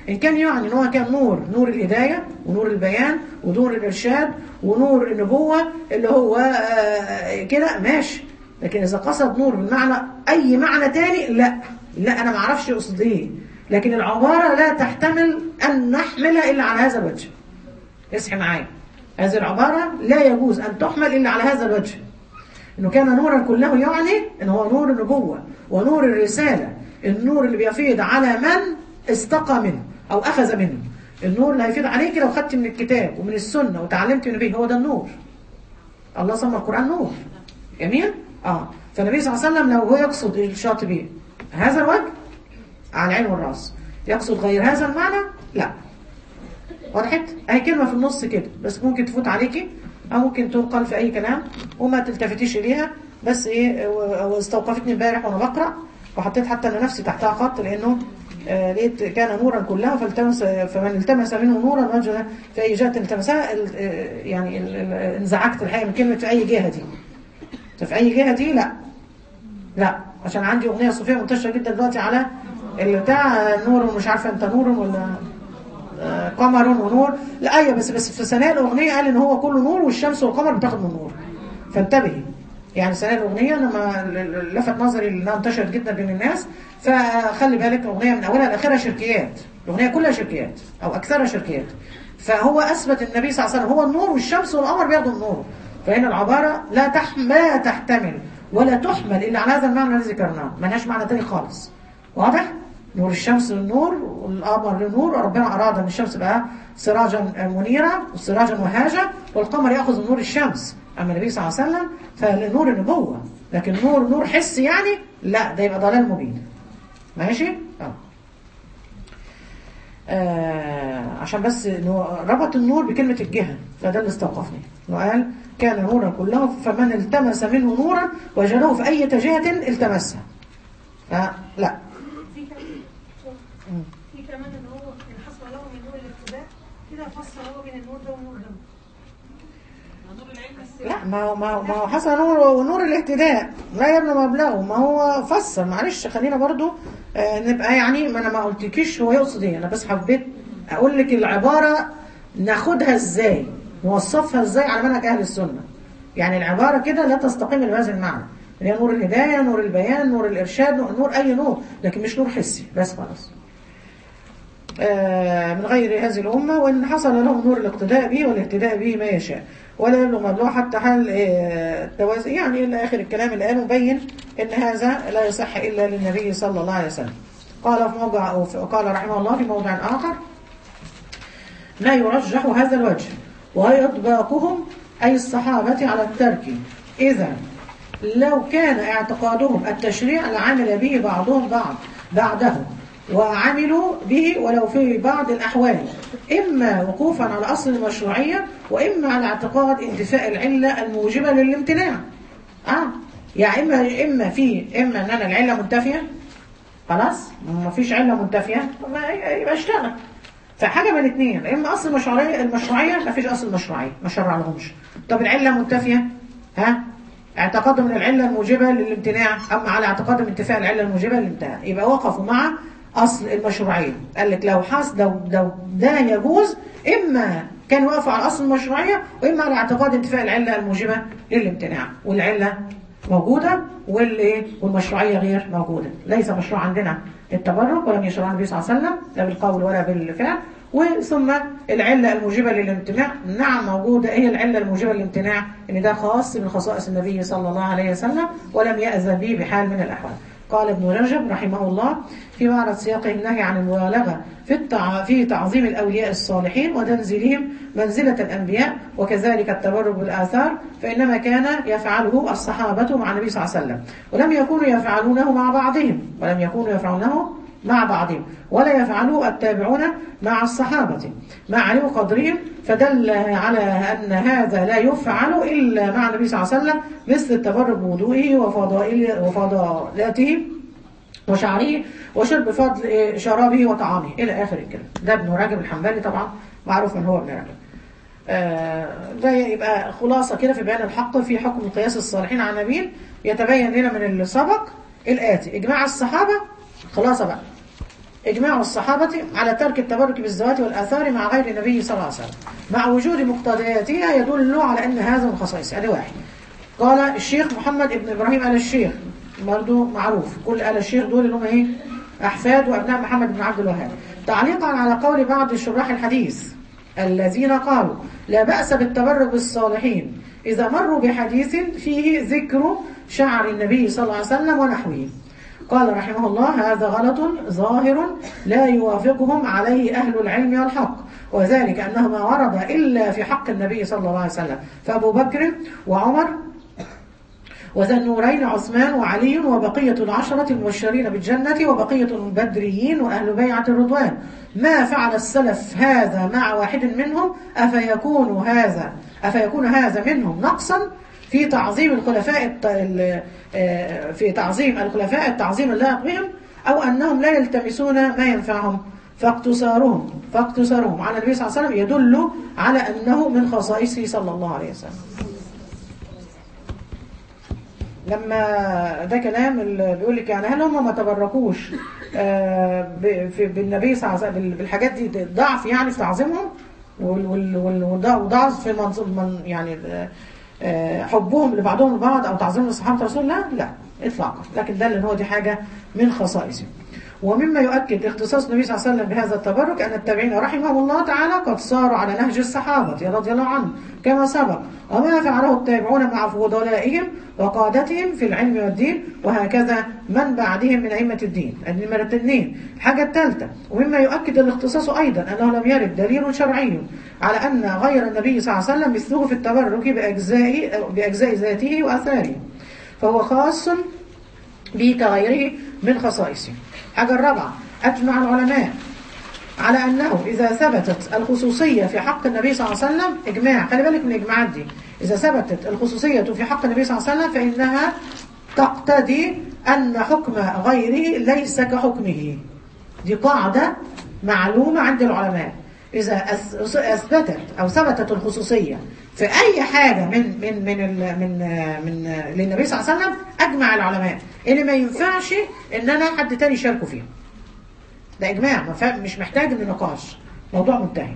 إن كان يعني إن هو كان نور نور الهداية ونور البيان ونور الإرشاد ونور النبوة اللي هو آه، كده ماشي لكن إذا قصد نور بمعنى أي معنى تاني لا لا أنا ما أعرفش يقصد إيه لكن العبارة لا تحتمل أن نحملها إلا على هذا الوجه اصحي معايا هذه العبارة لا يجوز أن تحمل إلا على هذا الوجه انه كان نورا كله يعني ان هو نور النبوة ونور الرسالة النور اللي بيفيض على من استقى منه او اخذ منه النور اللي هيفيض عليك لو خدت من الكتاب ومن السنة وتعلمت من النبي هو ده النور الله سمى القرآن نور جميل اه فالنبي صلى الله عليه وسلم لو هو يقصد الشاطبي هذا الوجه على العين والراس يقصد غير هذا المعنى لا وضحت اهي كلمة في النص كده بس ممكن تفوت عليكي او ممكن تنقل في اي كلام وما تلتفتيش اليها بس ايه و- واستوقفتني امبارح وانا بقرا وحطيت حتى انا نفسي تحتها خط لانه آه، لقيت كان نورا كلها فالتمس فمن التمس منه نورا وجد في اي جهه التمسها ال- آه، يعني ال- ال- انزعجت الحقيقه من كلمه في اي جهه دي في اي جهه دي لا لا عشان عندي اغنيه صوفيه منتشره جدا دلوقتي على البتاع نور ومش عارفه انت نور ولا آه، قمر ونور لا ايوه بس بس في ثناء الاغنيه قال ان هو كله نور والشمس والقمر بتاخد من النور فانتبهي يعني ثناء الاغنيه لما ل- ل- لفت نظري انها انتشرت جدا بين الناس فخلي بالك الاغنيه من اولها لاخرها شركيات الاغنيه كلها شركيات او اكثرها شركيات فهو اثبت النبي صلى الله عليه وسلم هو النور والشمس والقمر بياخدوا النور فهنا العباره لا تح لا تحتمل ولا تحمل الا على هذا المعنى الذي ذكرناه ملهاش معنى تاني خالص واضح نور الشمس للنور والقمر للنور وربنا أراد أن الشمس بقى سراجا منيرا وسراجا وهاجا والقمر يأخذ من نور الشمس أما النبي صلى الله عليه وسلم فلنور النبوة لكن نور نور حس يعني لا ده يبقى ضلال مبين ماشي؟ اه آه عشان بس إنه ربط النور بكلمة الجهة فده اللي استوقفني انه قال كان نورا كله فمن التمس منه نورا وجده في أي جهة التمسها فلا في كمان في كمان ان هو ان حصل له من نور الابتداء كده فصل هو بين النور ده والنور ده لا ما هو ما هو, ما هو حصل نور ونور الاهتداء لا يبنى مبلغه ما هو فسر معلش خلينا برضو آه نبقى يعني ما انا ما قلتلكيش هو يقصد ايه انا بس حبيت اقول لك العباره ناخدها ازاي نوصفها ازاي على منهج اهل السنه يعني العباره كده لا تستقيم بهذا المعنى اللي هي نور الهدايه نور البيان نور الارشاد نور, نور اي نور لكن مش نور حسي بس خلاص آه، من غير هذه الأمة وإن حصل له نور الاقتداء به والاهتداء به ما يشاء ولا يبلغ مبلغ حتى حال آه، التوازي يعني إلى آخر الكلام اللي قاله مبين إن هذا لا يصح إلا للنبي صلى الله عليه وسلم قال في موضع أو في- قال رحمه الله في موضع آخر لا يرجح هذا الوجه ويطبقهم أي الصحابة على الترك إذا لو كان اعتقادهم التشريع لعمل به بعضهم بعض بعده وعملوا به ولو في بعض الأحوال إما وقوفا على أصل المشروعية وإما على اعتقاد انتفاء العلة الموجبة للامتناع آه يعني إما إما في إما أن أنا العلة منتفية خلاص ما فيش علة منتفية ما يبقى اشتغل فحاجة من الاثنين اما اصل المشروعية المشروعية ما فيش اصل مشروعية ما شرع لهمش طب العلة منتفية ها اعتقادهم من العلة الموجبة للامتناع اما على اعتقادهم انتفاء العلة الموجبة للامتناع يبقى وقفوا مع اصل المشروعية قال لك لو حاس لو لو ده يجوز اما كان واقف على اصل المشروعية واما على اعتقاد انتفاء العلة الموجبة للامتناع والعلة موجودة والإيه؟ والمشروعية غير موجودة ليس مشروع عندنا التبرك ولم يشرع النبي صلى الله عليه وسلم لا بالقول ولا بالفعل وثم العلة الموجبة للامتناع نعم موجودة ايه العلة الموجبة للامتناع ان ده خاص من خصائص النبي صلى الله عليه وسلم ولم يأذن به بحال من الأحوال قال ابن رجب رحمه الله في معرض سياق النهي عن المبالغة في التع... في تعظيم الأولياء الصالحين وتنزيلهم منزلة الأنبياء وكذلك التبرك بالآثار فإنما كان يفعله الصحابة مع النبي صلى الله عليه وسلم ولم يكونوا يفعلونه مع بعضهم ولم يكونوا يفعلونه مع بعضهم ولا يفعله التابعون مع الصحابة مع علو قدرهم فدل على أن هذا لا يفعل إلا مع النبي صلى الله عليه وسلم مثل التبرك بوضوئه وفضائل وفضالاته وشعره وشرب فضل إيه، شرابه وطعامه إلى آخر الكلام ده ابن رجب الحنبلي طبعا معروف من هو ابن رجب آه، ده يبقى خلاصة كده في بيان الحق في حكم قياس الصالحين على النبيين يتبين لنا من اللي سبق الآتي إجماع الصحابة خلاصة بقى إجماع الصحابة على ترك التبرك بالذوات والآثار مع غير النبي صلى الله عليه وسلم مع وجود مقتضياتها يدل على أن هذا من خصائص هذا واحد قال الشيخ محمد ابن إبراهيم آل الشيخ برضه معروف كل آل الشيخ دول اللي هم إيه أحفاد وأبناء محمد بن عبد الوهاب تعليقا على قول بعض شراح الحديث الذين قالوا لا بأس بالتبرك بالصالحين إذا مروا بحديث فيه ذكر شعر النبي صلى الله عليه وسلم ونحوه قال رحمه الله هذا غلط ظاهر لا يوافقهم عليه أهل العلم والحق وذلك أنه ما ورد إلا في حق النبي صلى الله عليه وسلم فأبو بكر وعمر وذا النورين عثمان وعلي وبقية العشرة المبشرين بالجنة وبقية البدريين وأهل بيعة الرضوان ما فعل السلف هذا مع واحد منهم أفيكون هذا أفيكون هذا منهم نقصا في تعظيم الخلفاء الت- ال- آه، في تعظيم الخلفاء التعظيم اللائق بهم أو أنهم لا يلتمسون ما ينفعهم فاقتصارهم فاقتصارهم على النبي صلى الله عليه وسلم يدل على أنه من خصائصه صلى الله عليه وسلم لما ده كلام اللي بيقول لك يعني هل هم ما تبركوش آه، ب- في- بالنبي صلى الله عليه وسلم بالحاجات دي ضعف يعني في تعظيمهم وال- وال- وال- وضع- وضعف في منظوم من يعني آه، آه، حبهم لبعضهم البعض او تعظيم لصحابه رسول الله لا اطلاقا لكن ده اللي هو دي حاجه من خصائصه ومما يؤكد اختصاص النبي صلى الله عليه وسلم بهذا التبرك أن التابعين رحمهم الله تعالى قد صاروا على نهج الصحابة رضي الله عنهم كما سبق وما فعله التابعون مع فضلائهم وقادتهم في العلم والدين وهكذا من بعدهم من أئمة الدين النمرة اثنين الحاجة الثالثة ومما يؤكد الاختصاص أيضا أنه لم يرد دليل شرعي على أن غير النبي صلى الله عليه وسلم مثله في التبرك بأجزاء, بأجزاء ذاته وأثاره فهو خاص به كغيره من خصائصه حاجة الرابعة أجمع العلماء على أنه إذا ثبتت الخصوصية في حق النبي صلى الله عليه وسلم إجماع خلي بالك من الإجماعات دي إذا ثبتت الخصوصية في حق النبي صلى الله عليه وسلم فإنها تقتضي أن حكم غيره ليس كحكمه دي قاعدة معلومة عند العلماء إذا أث- أثبتت أو ثبتت الخصوصية في أي حاجة من من من ال- من من للنبي صلى الله عليه وسلم أجمع العلماء إن ما ينفعش إن أنا حد تاني يشاركه فيها. ده إجماع ما فا- مش محتاج لنقاش موضوع منتهي.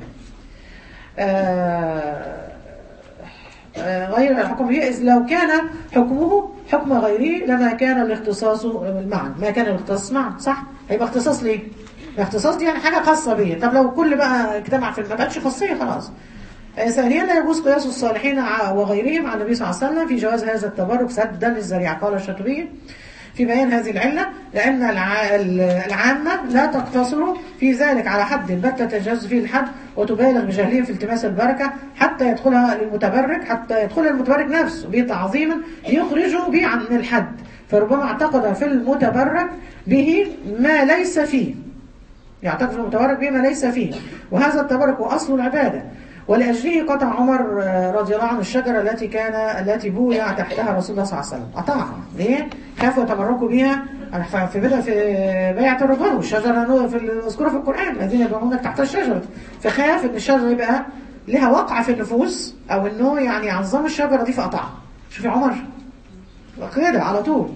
آه، آه، غير الحكم هي إذ لو كان حكمه حكم غيره لما كان الاختصاص معا ما كان الاختصاص معا صح هيبقى اختصاص ليه الاختصاص دي يعني حاجة خاصة بيه طب لو كل بقى اجتمع في ما بقتش خاصية خلاص آه، ثانيا لا يجوز قياس الصالحين ع- وغيرهم على النبي صلى الله عليه وسلم في جواز هذا التبرك سدا للذريعة قال الشاطبي في بيان هذه العلة لأن الع- العامة لا تقتصر في ذلك على حد البتة تجاوز فيه الحد وتبالغ بجهلهم في التماس البركة حتى يدخلها للمتبرك حتى يدخل المتبرك نفسه بتعظيما يخرج به عن الحد فربما اعتقد في المتبرك به ما ليس فيه يعتقد المتبرك به ما ليس فيه وهذا التبرك هو أصل العبادة ولأجله قطع عمر آه، رضي الله عنه الشجرة التي كان التي بويع تحتها رسول الله صلى الله عليه وسلم قطعها ليه؟ خافوا يتبركوا بها في بدأ في بيعة الرضوان والشجرة في المذكورة في القرآن الذين يدعونك تحت الشجرة فخاف ان الشجرة يبقى لها وقع في النفوس او انه يعني يعظم الشجرة دي فقطعها شوفي عمر كده على طول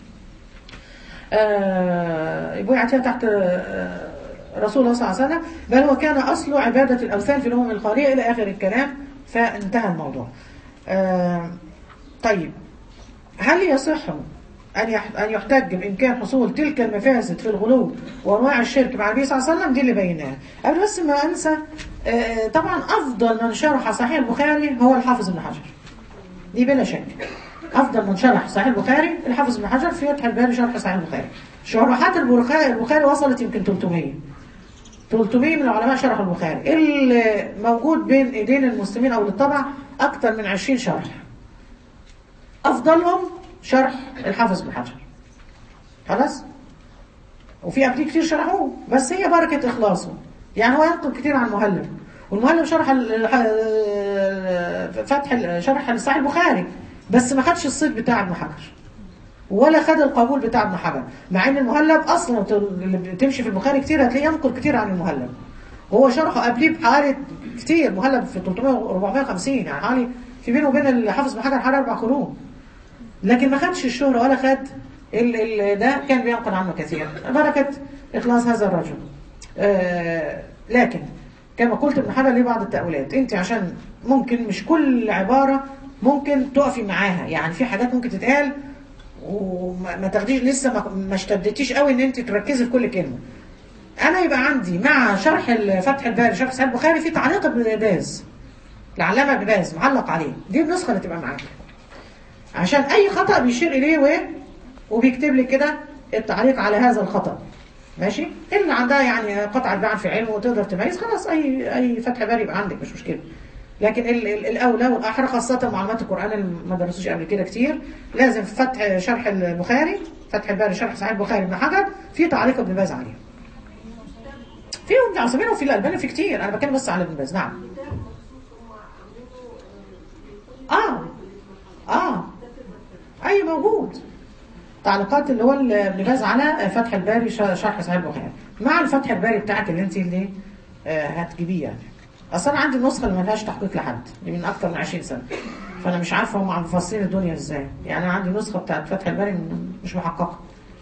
آه، بويعتها تحت آه، رسول الله صلى الله عليه وسلم بل هو كان أصل عبادة الأوثان في الأمم الخالية إلى آخر الكلام فانتهى الموضوع آه، طيب هل يصح أن يح- أن يحتج بإمكان حصول تلك المفاسد في الغلو وأنواع الشرك مع النبي صلى الله عليه وسلم دي اللي بيناها قبل بس ما أنسى آه، طبعا أفضل من شرح صحيح البخاري هو الحافظ ابن حجر دي بلا شك افضل من شرح صحيح البخاري الحافظ ابن حجر في فتح الباري شرح صحيح البخاري شروحات البخاري البخاري وصلت يمكن 300 300 من العلماء شرحوا البخاري اللي موجود بين ايدين المسلمين او للطبع اكثر من 20 شرح افضلهم شرح الحافظ ابن حجر خلاص وفي قبليه كتير شرحوه بس هي بركة إخلاصه يعني هو ينقل كتير عن المهلب والمهلب شرح ال- ال- فتح ال- شرح صحيح البخاري بس ما خدش الصيت بتاع ابن حجر ولا خد القبول بتاع ابن حجر مع ان المهلب اصلا ت- اللي بتمشي في البخاري كتير هتلاقيه ينقل كتير عن المهلب وهو شرحه قبليه بحوالي كتير مهلب في 300 و 450 يعني حوالي في بينه وبين الحافظ ابن حجر حوالي اربع قرون لكن ما خدش الشهرة ولا خد ال ال ده كان بينقل عنه كثير بركة إخلاص هذا الرجل آه لكن كما قلت ابن حجر ليه بعض التأويلات انت عشان ممكن مش كل عبارة ممكن تقفي معاها يعني في حاجات ممكن تتقال وما ما تاخديش لسه ما, ما اشتدتيش قوي ان انت تركزي في كل كلمة انا يبقى عندي مع شرح ال- فتح الباري شرح صحيح البخاري في تعليق ابن باز العلامة ابن باز معلق عليه دي النسخة اللي تبقى معاك عشان اي خطأ بيشير اليه و... وبيكتب لك كده التعليق على هذا الخطأ ماشي اللي عندها يعني قطعة بعد في علم وتقدر تميز خلاص اي اي فتح باري يبقى عندك مش مشكله لكن ال ال الاولى والاحرى خاصه معلومات القران اللي ما درسوش قبل كده كتير لازم في فتح شرح البخاري فتح الباري شرح صحيح البخاري ابن حجر في تعليق ابن باز عليه فيهم ابن عثيمين وفي الالباني في كتير انا بتكلم بس على ابن باز نعم اه اه اي موجود تعليقات اللي هو ابن باز على فتح الباري ش- شرح صحيح البخاري مع الفتح الباري بتاعك اللي انت اللي آه، هتجيبيه يعني اصل انا عندي النسخه اللي ملهاش تحقيق لحد دي من اكتر من 20 سنه فانا مش عارفه هم مفصلين الدنيا ازاي يعني انا عندي نسخه بتاعت فتح الباري م- مش محققه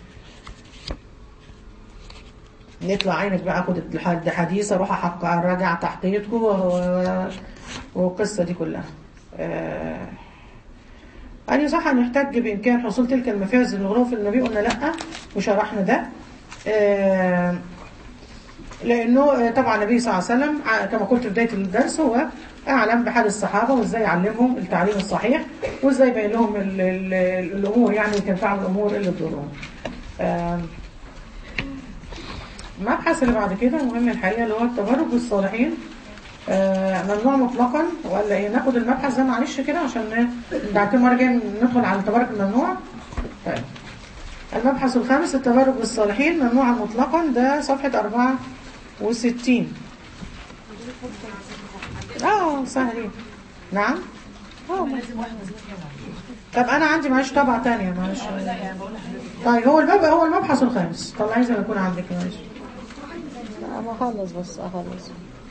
نطلع عينك بقى اخد الحديث اروح احقق اراجع تحقيقه و- والقصه دي كلها آه، أن يصح أن يحتج بإمكان حصول تلك المفاز للغلو في النبي قلنا لأ وشرحنا ده آه، لأنه آه، طبعا النبي صلى الله عليه وسلم ع- كما قلت في بداية الدرس هو أعلم بحال الصحابة وإزاي يعلمهم التعليم الصحيح وإزاي يبين لهم ال- ال- الأمور يعني وتنفعهم الأمور اللي تضرهم آه، المبحث اللي بعد كده مهم الحقيقة اللي هو التبرك بالصالحين آه، ممنوع مطلقا ولا ايه ناخد المبحث ده معلش كده عشان بعد كده مرة جاية ندخل على التبرك الممنوع طيب المبحث الخامس التبرك بالصالحين ممنوعا مطلقا ده صفحة 64 اه سهلين نعم اه طب انا عندي معلش طبعة تانية معلش طيب هو الباب هو المبحث الخامس طلعي زي ما يكون عندك معلش لا ما اخلص بس اخلص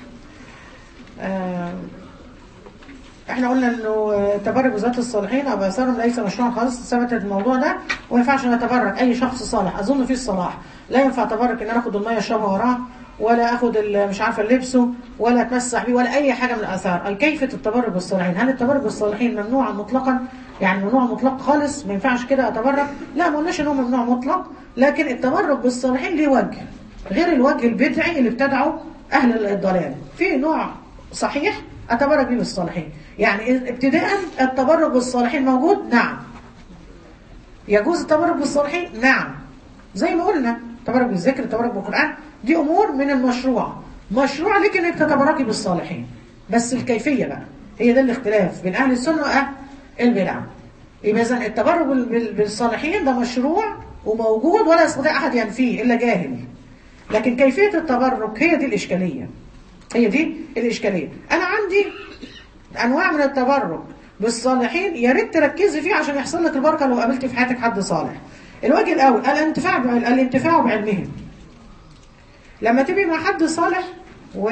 آه، احنا قلنا انه آه، تبرك بذات الصالحين او باثارهم ليس مشروعا خالص ثبت الموضوع ده وما ينفعش نتبرك اي شخص صالح اظن فيه الصلاح لا ينفع تبرك ان انا اخد الميه اشربها وراه ولا اخد ال- مش عارفه لبسه ولا اتمسح بيه ولا اي حاجه من الاثار أي كيفيه التبرك بالصالحين هل التبرك بالصالحين ممنوعا مطلقا يعني ممنوع مطلق خالص ما ينفعش كده اتبرك لا ما قلناش ان هو ممنوع مطلق لكن التبرك بالصالحين ليه وجه غير الوجه البدعي اللي ابتدعه اهل الضلال في نوع صحيح اتبرك به بالصالحين يعني ابتداء التبرك بالصالحين موجود نعم يجوز التبرك بالصالحين نعم زي ما قلنا التبرك بالذكر التبرك بالقرآن دي أمور من المشروع مشروع لك انك تتبركي بالصالحين بس الكيفية بقى هي ده الاختلاف بين أهل السنة وأهل البدع يبقى إذا التبرك بال- بال- بالصالحين ده مشروع وموجود ولا يستطيع أحد ينفيه إلا جاهل لكن كيفية التبرك هي دي الإشكالية هي دي الإشكالية أنا عندي أنواع من التبرك بالصالحين يا ريت تركزي فيه عشان يحصل لك البركة لو قابلتي في حياتك حد صالح الوجه الأول الانتفاع بعل- الانتفاع بعلمهم لما تبقي مع حد صالح و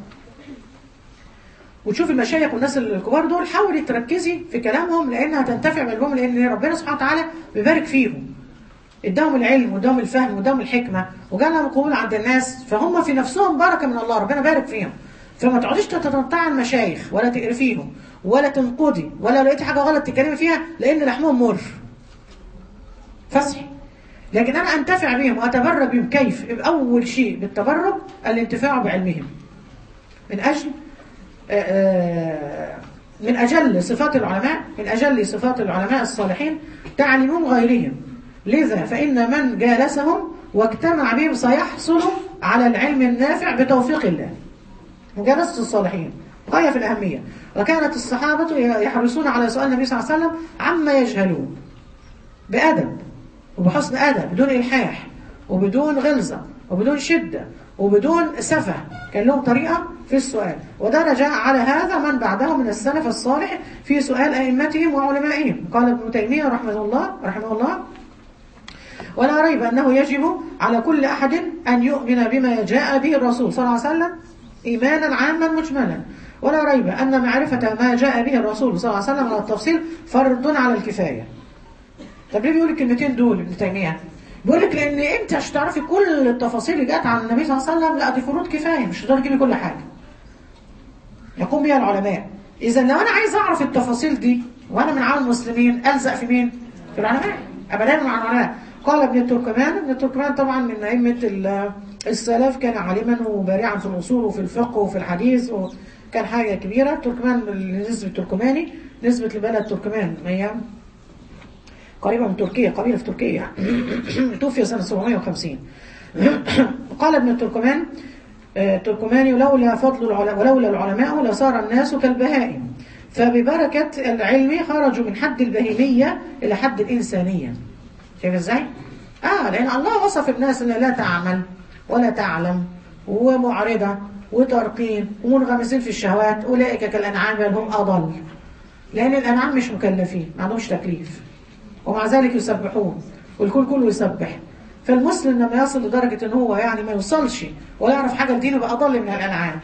وتشوفي المشايخ والناس الكبار دول حاولي تركزي في كلامهم لانها تنتفع بعلمهم لان ربنا سبحانه وتعالى بيبارك فيهم اداهم العلم واداهم الفهم واداهم الحكمه وجالهم القبول عند الناس فهم في نفسهم بركه من الله ربنا بارك فيهم فما تقعديش تتنطعي المشايخ ولا تقرفيهم ولا تنقدي ولا لقيتي حاجه غلط تتكلمي فيها لان لحمهم مر فصحي لكن انا انتفع بهم واتبرك بهم كيف اول شيء بالتبرك الانتفاع بعلمهم من اجل آه، آه، من أجل صفات العلماء من أجل صفات العلماء الصالحين تعليمهم غيرهم لذا فإن من جالسهم واجتمع بهم سيحصل على العلم النافع بتوفيق الله مجالسة الصالحين غاية في الأهمية وكانت الصحابة يحرصون على سؤال النبي صلى الله عليه وسلم عما يجهلون بأدب وبحسن أدب بدون إلحاح وبدون غلظة وبدون شدة وبدون سفه كان لهم طريقة في السؤال ودرج على هذا من بعدهم من السلف الصالح في سؤال أئمتهم وعلمائهم قال ابن تيمية رحمه الله رحمه الله ولا ريب أنه يجب على كل أحد أن يؤمن بما جاء به الرسول صلى الله عليه وسلم إيمانا عاما مجملا ولا ريب أن معرفة ما جاء به الرسول صلى الله عليه وسلم على التفصيل فرض على الكفاية طب ليه بيقول الكلمتين دول ابن تيمية بيقول لك لان انت عشان تعرفي كل التفاصيل اللي جت عن النبي صلى الله عليه وسلم لا دي فروض كفايه مش هتقدري تجيبي كل حاجه يقوم بها العلماء اذا لو انا عايز اعرف التفاصيل دي وانا من عالم المسلمين الزق في مين في العلماء ابدا مع العلماء قال ابن التركمان ابن التركمان طبعا من ائمه ال- السلف كان عالما وبارعا في الاصول وفي الفقه وفي الحديث وكان حاجه كبيره تركمان بالنسبه التركماني نسبه لبلد تركمان هي قريبة من تركيا قبيلة في تركيا يعني. توفي سنة 750 قال ابن التركمان آه، التركماني لولا فضل العلماء ولولا العلماء لصار الناس كالبهائم فببركة العلم خرجوا من حد البهيمية إلى حد الإنسانية شايف ازاي؟ اه لأن الله وصف الناس اللي لا تعمل ولا تعلم ومعرضة وترقين ومنغمسين في الشهوات أولئك كالأنعام بل هم أضل لأن الأنعام مش مكلفين ما عندهمش تكليف ومع ذلك يسبحون والكل كله يسبح فالمسلم لما يصل لدرجة ان هو يعني ما يوصلش ولا يعرف حاجة لدينه يبقى أضل من الأنعام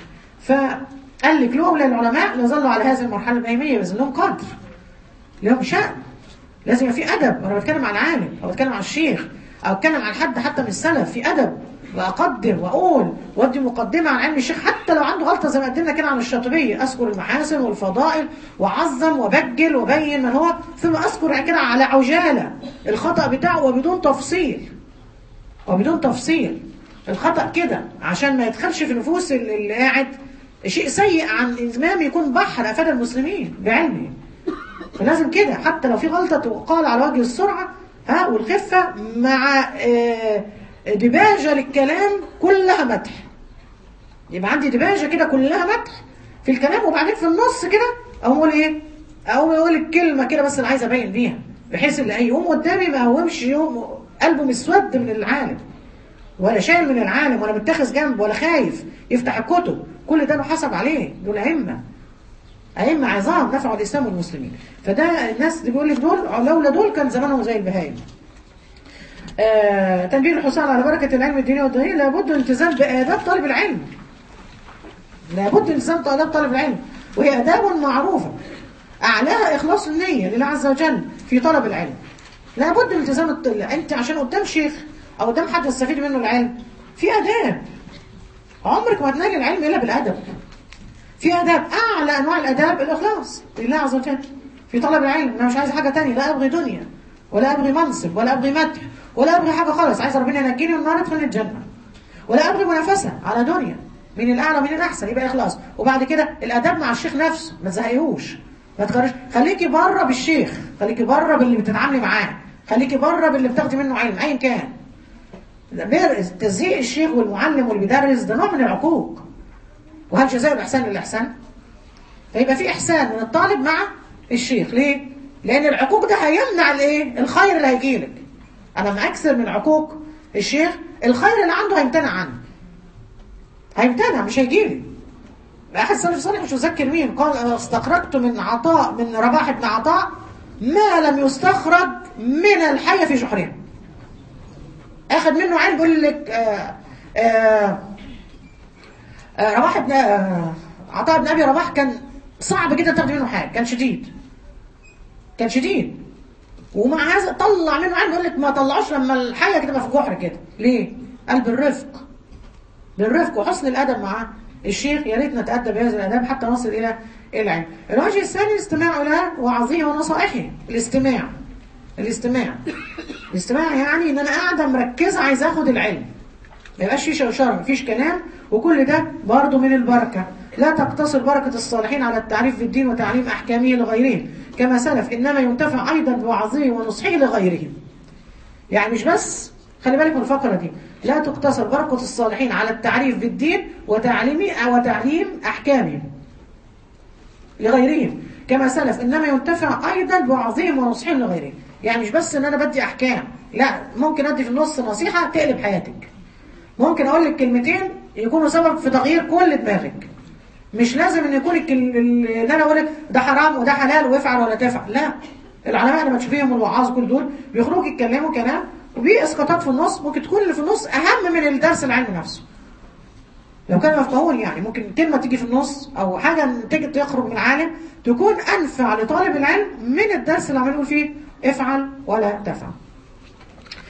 فقال لك لولا العلماء لظلوا على هذه المرحلة البهيمية بس لهم قدر لهم شأن لازم يبقى في أدب وأنا بتكلم عن عالم أو بتكلم عن الشيخ أو بتكلم عن حد حتى من السلف في أدب وأقدم وأقول وأدي مقدمة عن علم الشيخ حتى لو عنده غلطة زي ما قدمنا كده عن الشاطبية أذكر المحاسن والفضائل وأعظم وبجل وبين من هو ثم أذكر كده على عجالة الخطأ بتاعه وبدون تفصيل وبدون تفصيل الخطأ كده عشان ما يدخلش في نفوس اللي اللي قاعد شيء سيء عن إمام يكون بحر أفاد المسلمين بعلمه فلازم كده حتى لو في غلطة تقال على وجه السرعة ها والخفة مع آه، دباجة للكلام كلها مدح يبقى عندي دباجة كده كلها مدح في الكلام وبعدين في النص كده أقوم أقول إيه؟ أقوم أقول الكلمة كده بس اللي عايز أبين بيها بحيث اللي يقوم قدامي ما يقومش يوم قلبه مسود من العالم ولا شايل من العالم ولا متخذ جنب ولا خايف يفتح الكتب كل ده له حسب عليه دول أئمة أئمة عظام نفعوا الإسلام والمسلمين فده الناس اللي بيقول لك دول لولا دول كان زمانهم زي البهايم آه تنبيه الحصان على بركة العلم الديني والدنيا لابد الالتزام بآداب طالب العلم لابد الالتزام بآداب طالب العلم وهي آداب معروفة أعلاها إخلاص النية لله عز وجل في طلب العلم لابد من التزام الطلاب أنت عشان قدام شيخ أو قدام حد تستفيد منه العلم في آداب عمرك ما هتنال العلم إلا بالأدب في آداب أعلى أنواع الآداب الإخلاص لله عز وجل في طلب العلم أنا مش عايز حاجة تانية لا أبغي دنيا ولا أبغي منصب ولا أبغي مدح ولا أبغي حاجة خالص عايز ربنا ينجيني والنار أدخل الجنة ولا أبغي منافسة على دنيا مين الأعلى ومين الأحسن يبقى إخلاص وبعد كده الآداب مع الشيخ نفسه ما تزهقيهوش ما تخرج خليكي بره بالشيخ خليكي بره باللي بتتعاملي معاه خليكي بره باللي بتاخدي منه علم أيا كان بيرقص تزهيق الشيخ والمعلم واللي بيدرس ده نوع من العقوق وهل جزاء الإحسان للإحسان فيبقى في إحسان من الطالب مع الشيخ ليه؟ لأن العقوق ده هيمنع الإيه؟ الخير اللي هيجيلك أنا لما أكثر من عقوق الشيخ الخير اللي عنده هيمتنع عنه هيمتنع مش هيجيلي أحد السلف الصالح مش مذكر مين قال أنا استخرجت من عطاء من رباح بن عطاء ما لم يستخرج من الحية في جحرها أخذ منه علم بيقول لك آه آه آه رباح بن آه عطاء بن أبي رباح كان صعب جدا تاخد منه حاجة كان شديد كان شديد ومع هذا طلع منه علم يقول لك ما طلعوش لما الحية كده في جحر كده ليه؟ قال بالرفق بالرفق وحسن الأدب مع الشيخ يا ريت نتأدب بهذا الأدب حتى نصل إلى العلم الوجه الثاني الاستماع إلى وعظه ونصائحه الاستماع الاستماع الاستماع يعني ان انا قاعده مركزه عايز اخد العلم ما يبقاش في شوشره مفيش كلام وكل ده برضه من البركه لا تقتصر بركه الصالحين على التعريف بالدين وتعليم احكامه لغيرهم كما سلف انما ينتفع ايضا بوعظه ونصحه لغيرهم يعني مش بس خلي بالك من الفقره دي لا تقتصر بركه الصالحين على التعريف بالدين وتعليم او تعليم احكامهم لغيرهم كما سلف انما ينتفع ايضا بوعظهم ونصحهم لغيرهم يعني مش بس ان انا بدي احكام لا ممكن ادي في النص نصيحه تقلب حياتك ممكن اقول لك كلمتين يكونوا سبب في تغيير كل دماغك مش لازم ان يكون الكل... ان انا اقول لك ده حرام وده حلال وافعل ولا تفعل لا العلماء لما تشوفيهم والوعاظ كل دول بيخرجوا يتكلموا كلام وبي اسقاطات في النص ممكن تكون اللي في النص اهم من الدرس العلمي نفسه لو كانوا يفقهون يعني ممكن كلمة تيجي في النص أو حاجة تيجي تخرج من العالم تكون أنفع لطالب العلم من الدرس اللي عمال يقول فيه افعل ولا تفعل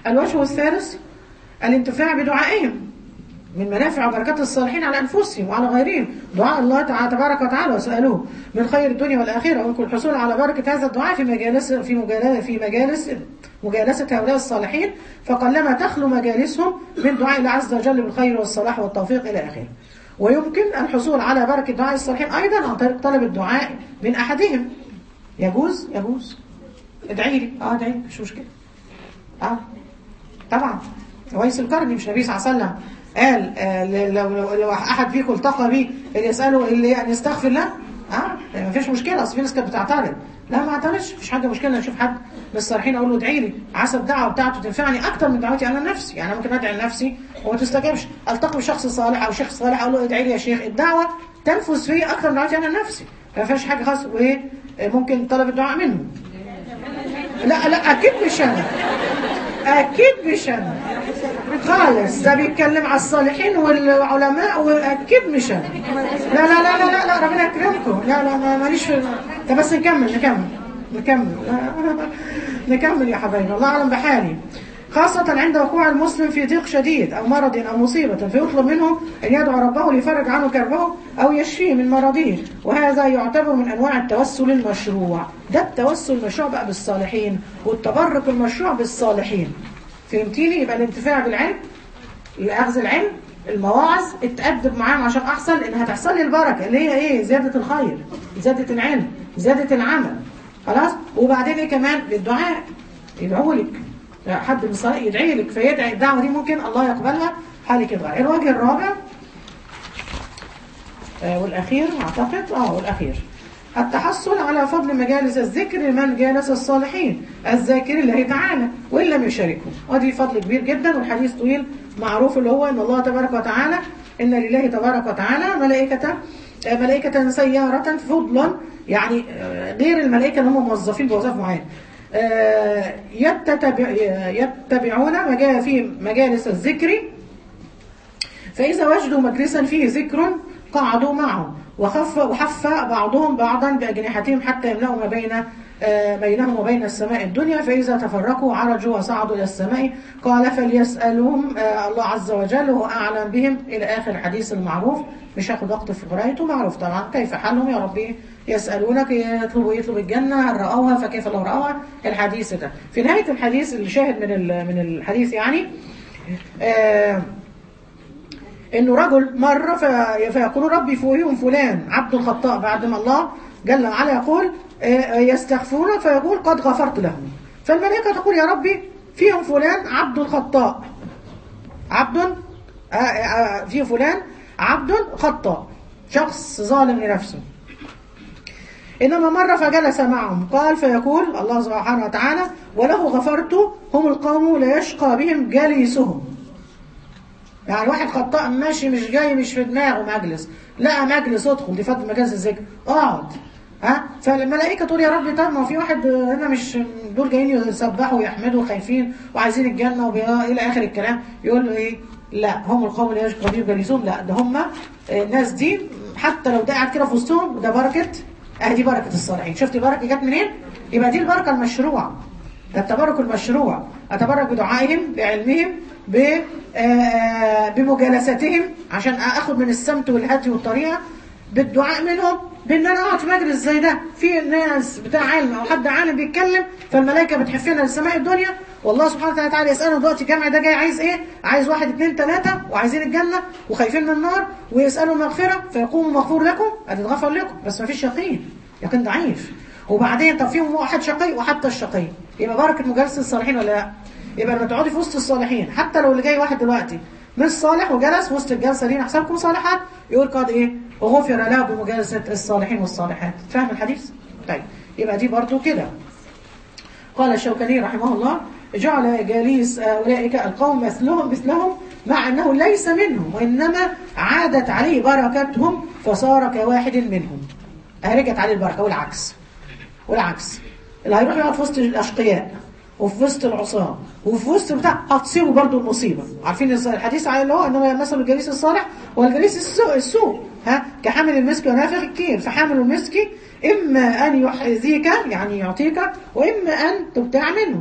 الوجه الثالث الانتفاع بدعائهم من منافع وبركات الصالحين على انفسهم وعلى غيرهم دعاء الله تعالى تبارك وتعالى وسالوه من خير الدنيا والاخره ويمكن الحصول على بركه هذا الدعاء في مجالس في مجالس في مجالس مجالسه هؤلاء الصالحين فقلما تخلو مجالسهم من دعاء الله عز وجل بالخير والصلاح والتوفيق الى اخره. ويمكن الحصول على بركه دعاء الصالحين ايضا عن طريق طلب الدعاء من احدهم. يجوز يجوز ادعي لي اه ادعي مش مشكله. اه طبعا ويس القرني مش النبي صلى الله عليه وسلم قال آه لو, لو, لو احد فيكم التقى بي اللي يساله اللي يعني يستغفر له اه ما فيش مشكله اصل في ناس كانت بتعترض لا ما اعترضش مفيش حاجه مشكله نشوف حد من الصالحين اقول له ادعي لي عسى الدعوه بتاعته تنفعني اكتر من دعوتي انا لنفسي يعني ممكن ادعي لنفسي وما تستجابش التقي بشخص صالح او شيخ صالح اقول له ادعي لي يا شيخ الدعوه تنفذ فيا اكتر من دعوتي انا لنفسي ما فيش حاجه خاصه وايه ممكن طلب الدعاء منه لا لا اكيد مش انا اكيد مش انا خالص ده بيتكلم على الصالحين والعلماء واكيد مش انا لا لا لا لا لا, لا ربنا يكرمكم لا لا ما- ماليش في طب بس نكمل نكمل نكمل نكمل يا حبايبي الله اعلم بحالي خاصة عند وقوع المسلم في ضيق شديد أو مرض أو مصيبة فيطلب منه أن يدعو ربه ليفرج عنه كربه أو يشفيه من مرضه وهذا يعتبر من أنواع التوسل المشروع ده التوسل المشروع بقى بالصالحين والتبرك المشروع بالصالحين فهمتيني يبقى الانتفاع بالعلم اخذ العلم المواعظ اتأدب معاهم عشان احصل ان هتحصل لي البركه اللي هي ايه زياده الخير زياده العلم زياده العمل خلاص وبعدين ايه كمان بالدعاء يدعوا لك حد من الصالح يدعي لك فيدعي الدعوه دي ممكن الله يقبلها حالك يتغير الوجه الرابع آه والاخير اعتقد اه والاخير التحصل على فضل مجالس الذكر لمن جالس الصالحين الذاكر الله تعالى وان لم يشاركهم ودي فضل كبير جدا والحديث طويل معروف اللي هو ان الله تبارك وتعالى ان لله تبارك وتعالى ملائكه آه، ملائكة سيارة فضلا يعني آه، غير الملائكة اللي هم موظفين بوظائف معينة آه، يتتبع يتبعون مجال في مجالس الذكر فإذا وجدوا مجلسا فيه ذكر قعدوا معه وخف وحف بعضهم بعضا بأجنحتهم حتى يملأوا ما بين آه، بينهم وبين السماء الدنيا فإذا تفرقوا عرجوا وصعدوا إلى السماء قال فليسألهم آه، الله عز وجل وهو أعلم بهم إلى آخر الحديث المعروف مش هاخد وقت في قراءته معروف طبعا كيف حالهم يا ربي يسألونك يطلبوا يطلب الجنة هل رأوها فكيف لو رأوها الحديث ده في نهاية الحديث اللي شاهد من ال- من الحديث يعني آه انه رجل مر في- فيقول ربي فوقهم فلان عبد الخطاء بعد ما الله جل وعلا يقول آه، يستغفرون فيقول قد غفرت لهم فالملائكة تقول يا ربي فيهم فلان عبد الخطاء عبد آه، آه، في فلان عبد خطاء شخص ظالم لنفسه إنما مرة فجلس معهم قال فيقول الله سبحانه وتعالى وله غفرت هم القوم لا يشقى بهم جليسهم يعني واحد خطاء ماشي مش جاي مش في دماغه مجلس لا مجلس ادخل دي فضل مجالس الذكر اقعد ها فالملائكه تقول يا رب طب ما في واحد هنا مش دول جايين يسبحوا ويحمدوا خايفين وعايزين الجنه وبي- الى اخر الكلام يقول له ايه لا هم القوم اللي يشقى بهم جليسهم لا ده هم الناس دي حتى لو ده قاعد كده في وسطهم ده بركه اه دي بركه الصالحين شفت البركه جت منين يبقى دي البركه المشروعه ده التبرك المشروع أتبرك بدعائهم بعلمهم ب آه، آه، بمجالستهم عشان اخد من السمت والهدي والطريقه بالدعاء منهم بان انا اقعد في مجلس زي ده في ناس بتاع علم او حد عالم بيتكلم فالملائكه بتحفنا لسماء الدنيا والله سبحانه وتعالى يسالهم دلوقتي الجمع ده جاي عايز ايه؟ عايز واحد اثنين ثلاثه وعايزين الجنه وخايفين من النار ويسالوا مغفره فيقوموا مغفور لكم هتتغفر لكم بس ما فيش يقين يقين ضعيف وبعدين طب فيهم واحد شقي وحتى الشقي يبقى بركه مجالسه الصالحين ولا لا؟ يبقى لما تقعدي في وسط الصالحين حتى لو اللي جاي واحد دلوقتي مش صالح وجلس وسط الجلسه دي نحسبكم صالحات يقول قد ايه وغفر له بمجالسه الصالحين والصالحات فاهم الحديث طيب يبقى دي برضو كده قال الشوكاني رحمه الله جعل جليس اولئك القوم مثلهم مثلهم مع انه ليس منهم وانما عادت عليه بركتهم فصار كواحد منهم رجعت عليه البركه والعكس والعكس اللي هيروح يقعد في وسط الاشقياء وفي وسط العصاة وفي وسط بتاع هتصيبه برضه المصيبة عارفين الحديث على اللي هو انما مثل الجليس الصالح والجليس السوء السوء ها كحامل المسك ونافخ الكير فحامل المسك اما ان يحذيك يعني يعطيك واما ان تبتاع منه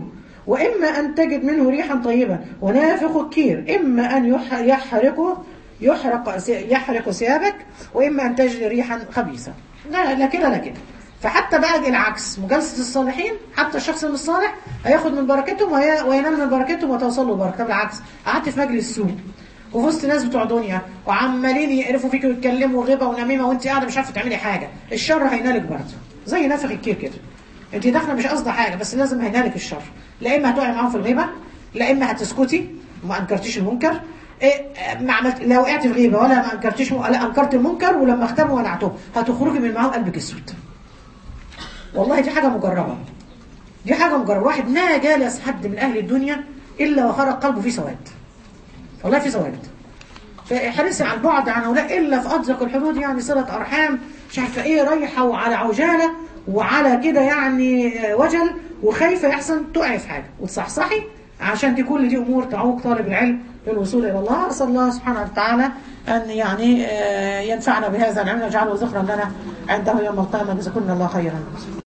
وإما أن تجد منه ريحا طيبا ونافخ الكير إما أن يح- يحرقه يحرق يحرق ثيابك وإما أن تجد ريحا خبيثة لا لا كده لا كده فحتى بقى العكس مجالسة الصالحين حتى الشخص الصالح هياخد من بركتهم وهي- وينام من بركتهم وتوصل له بركة بالعكس قعدت في مجلس سوء وفي وسط ناس بتوع دنيا وعمالين يقرفوا فيك ويتكلموا غيبه ونميمه وانت قاعده مش عارفه تعملي حاجه الشر هينالك برضه زي نفخ الكير كده انت داخله مش قصده حاجه بس لازم هينالك الشر لا اما هتقعي معاهم في الغيبه لا اما هتسكتي وما انكرتيش المنكر إيه ما عملت لا وقعت في غيبه ولا ما انكرتيش لا انكرت المنكر ولما اختاروا منعتهم هتخرجي من معاهم قلبك اسود والله دي حاجه مجربه دي حاجه مجربه واحد ما جالس حد من اهل الدنيا الا وخرج قلبه فيه سواد والله في سواد فحرصي على البعد عن هؤلاء الا في اضيق الحدود يعني صله ارحام مش عارفه ايه رايحه وعلى عجاله وعلى كده يعني آه، وجل وخايفه يحسن تقعي في حاجه وتصحصحي عشان دي كل دي امور تعوق طالب العلم للوصول الى الله اسال الله سبحانه وتعالى ان يعني آه، ينفعنا بهذا العلم ويجعله ذخرا لنا عنده يوم القيامه جزاكم الله خيرا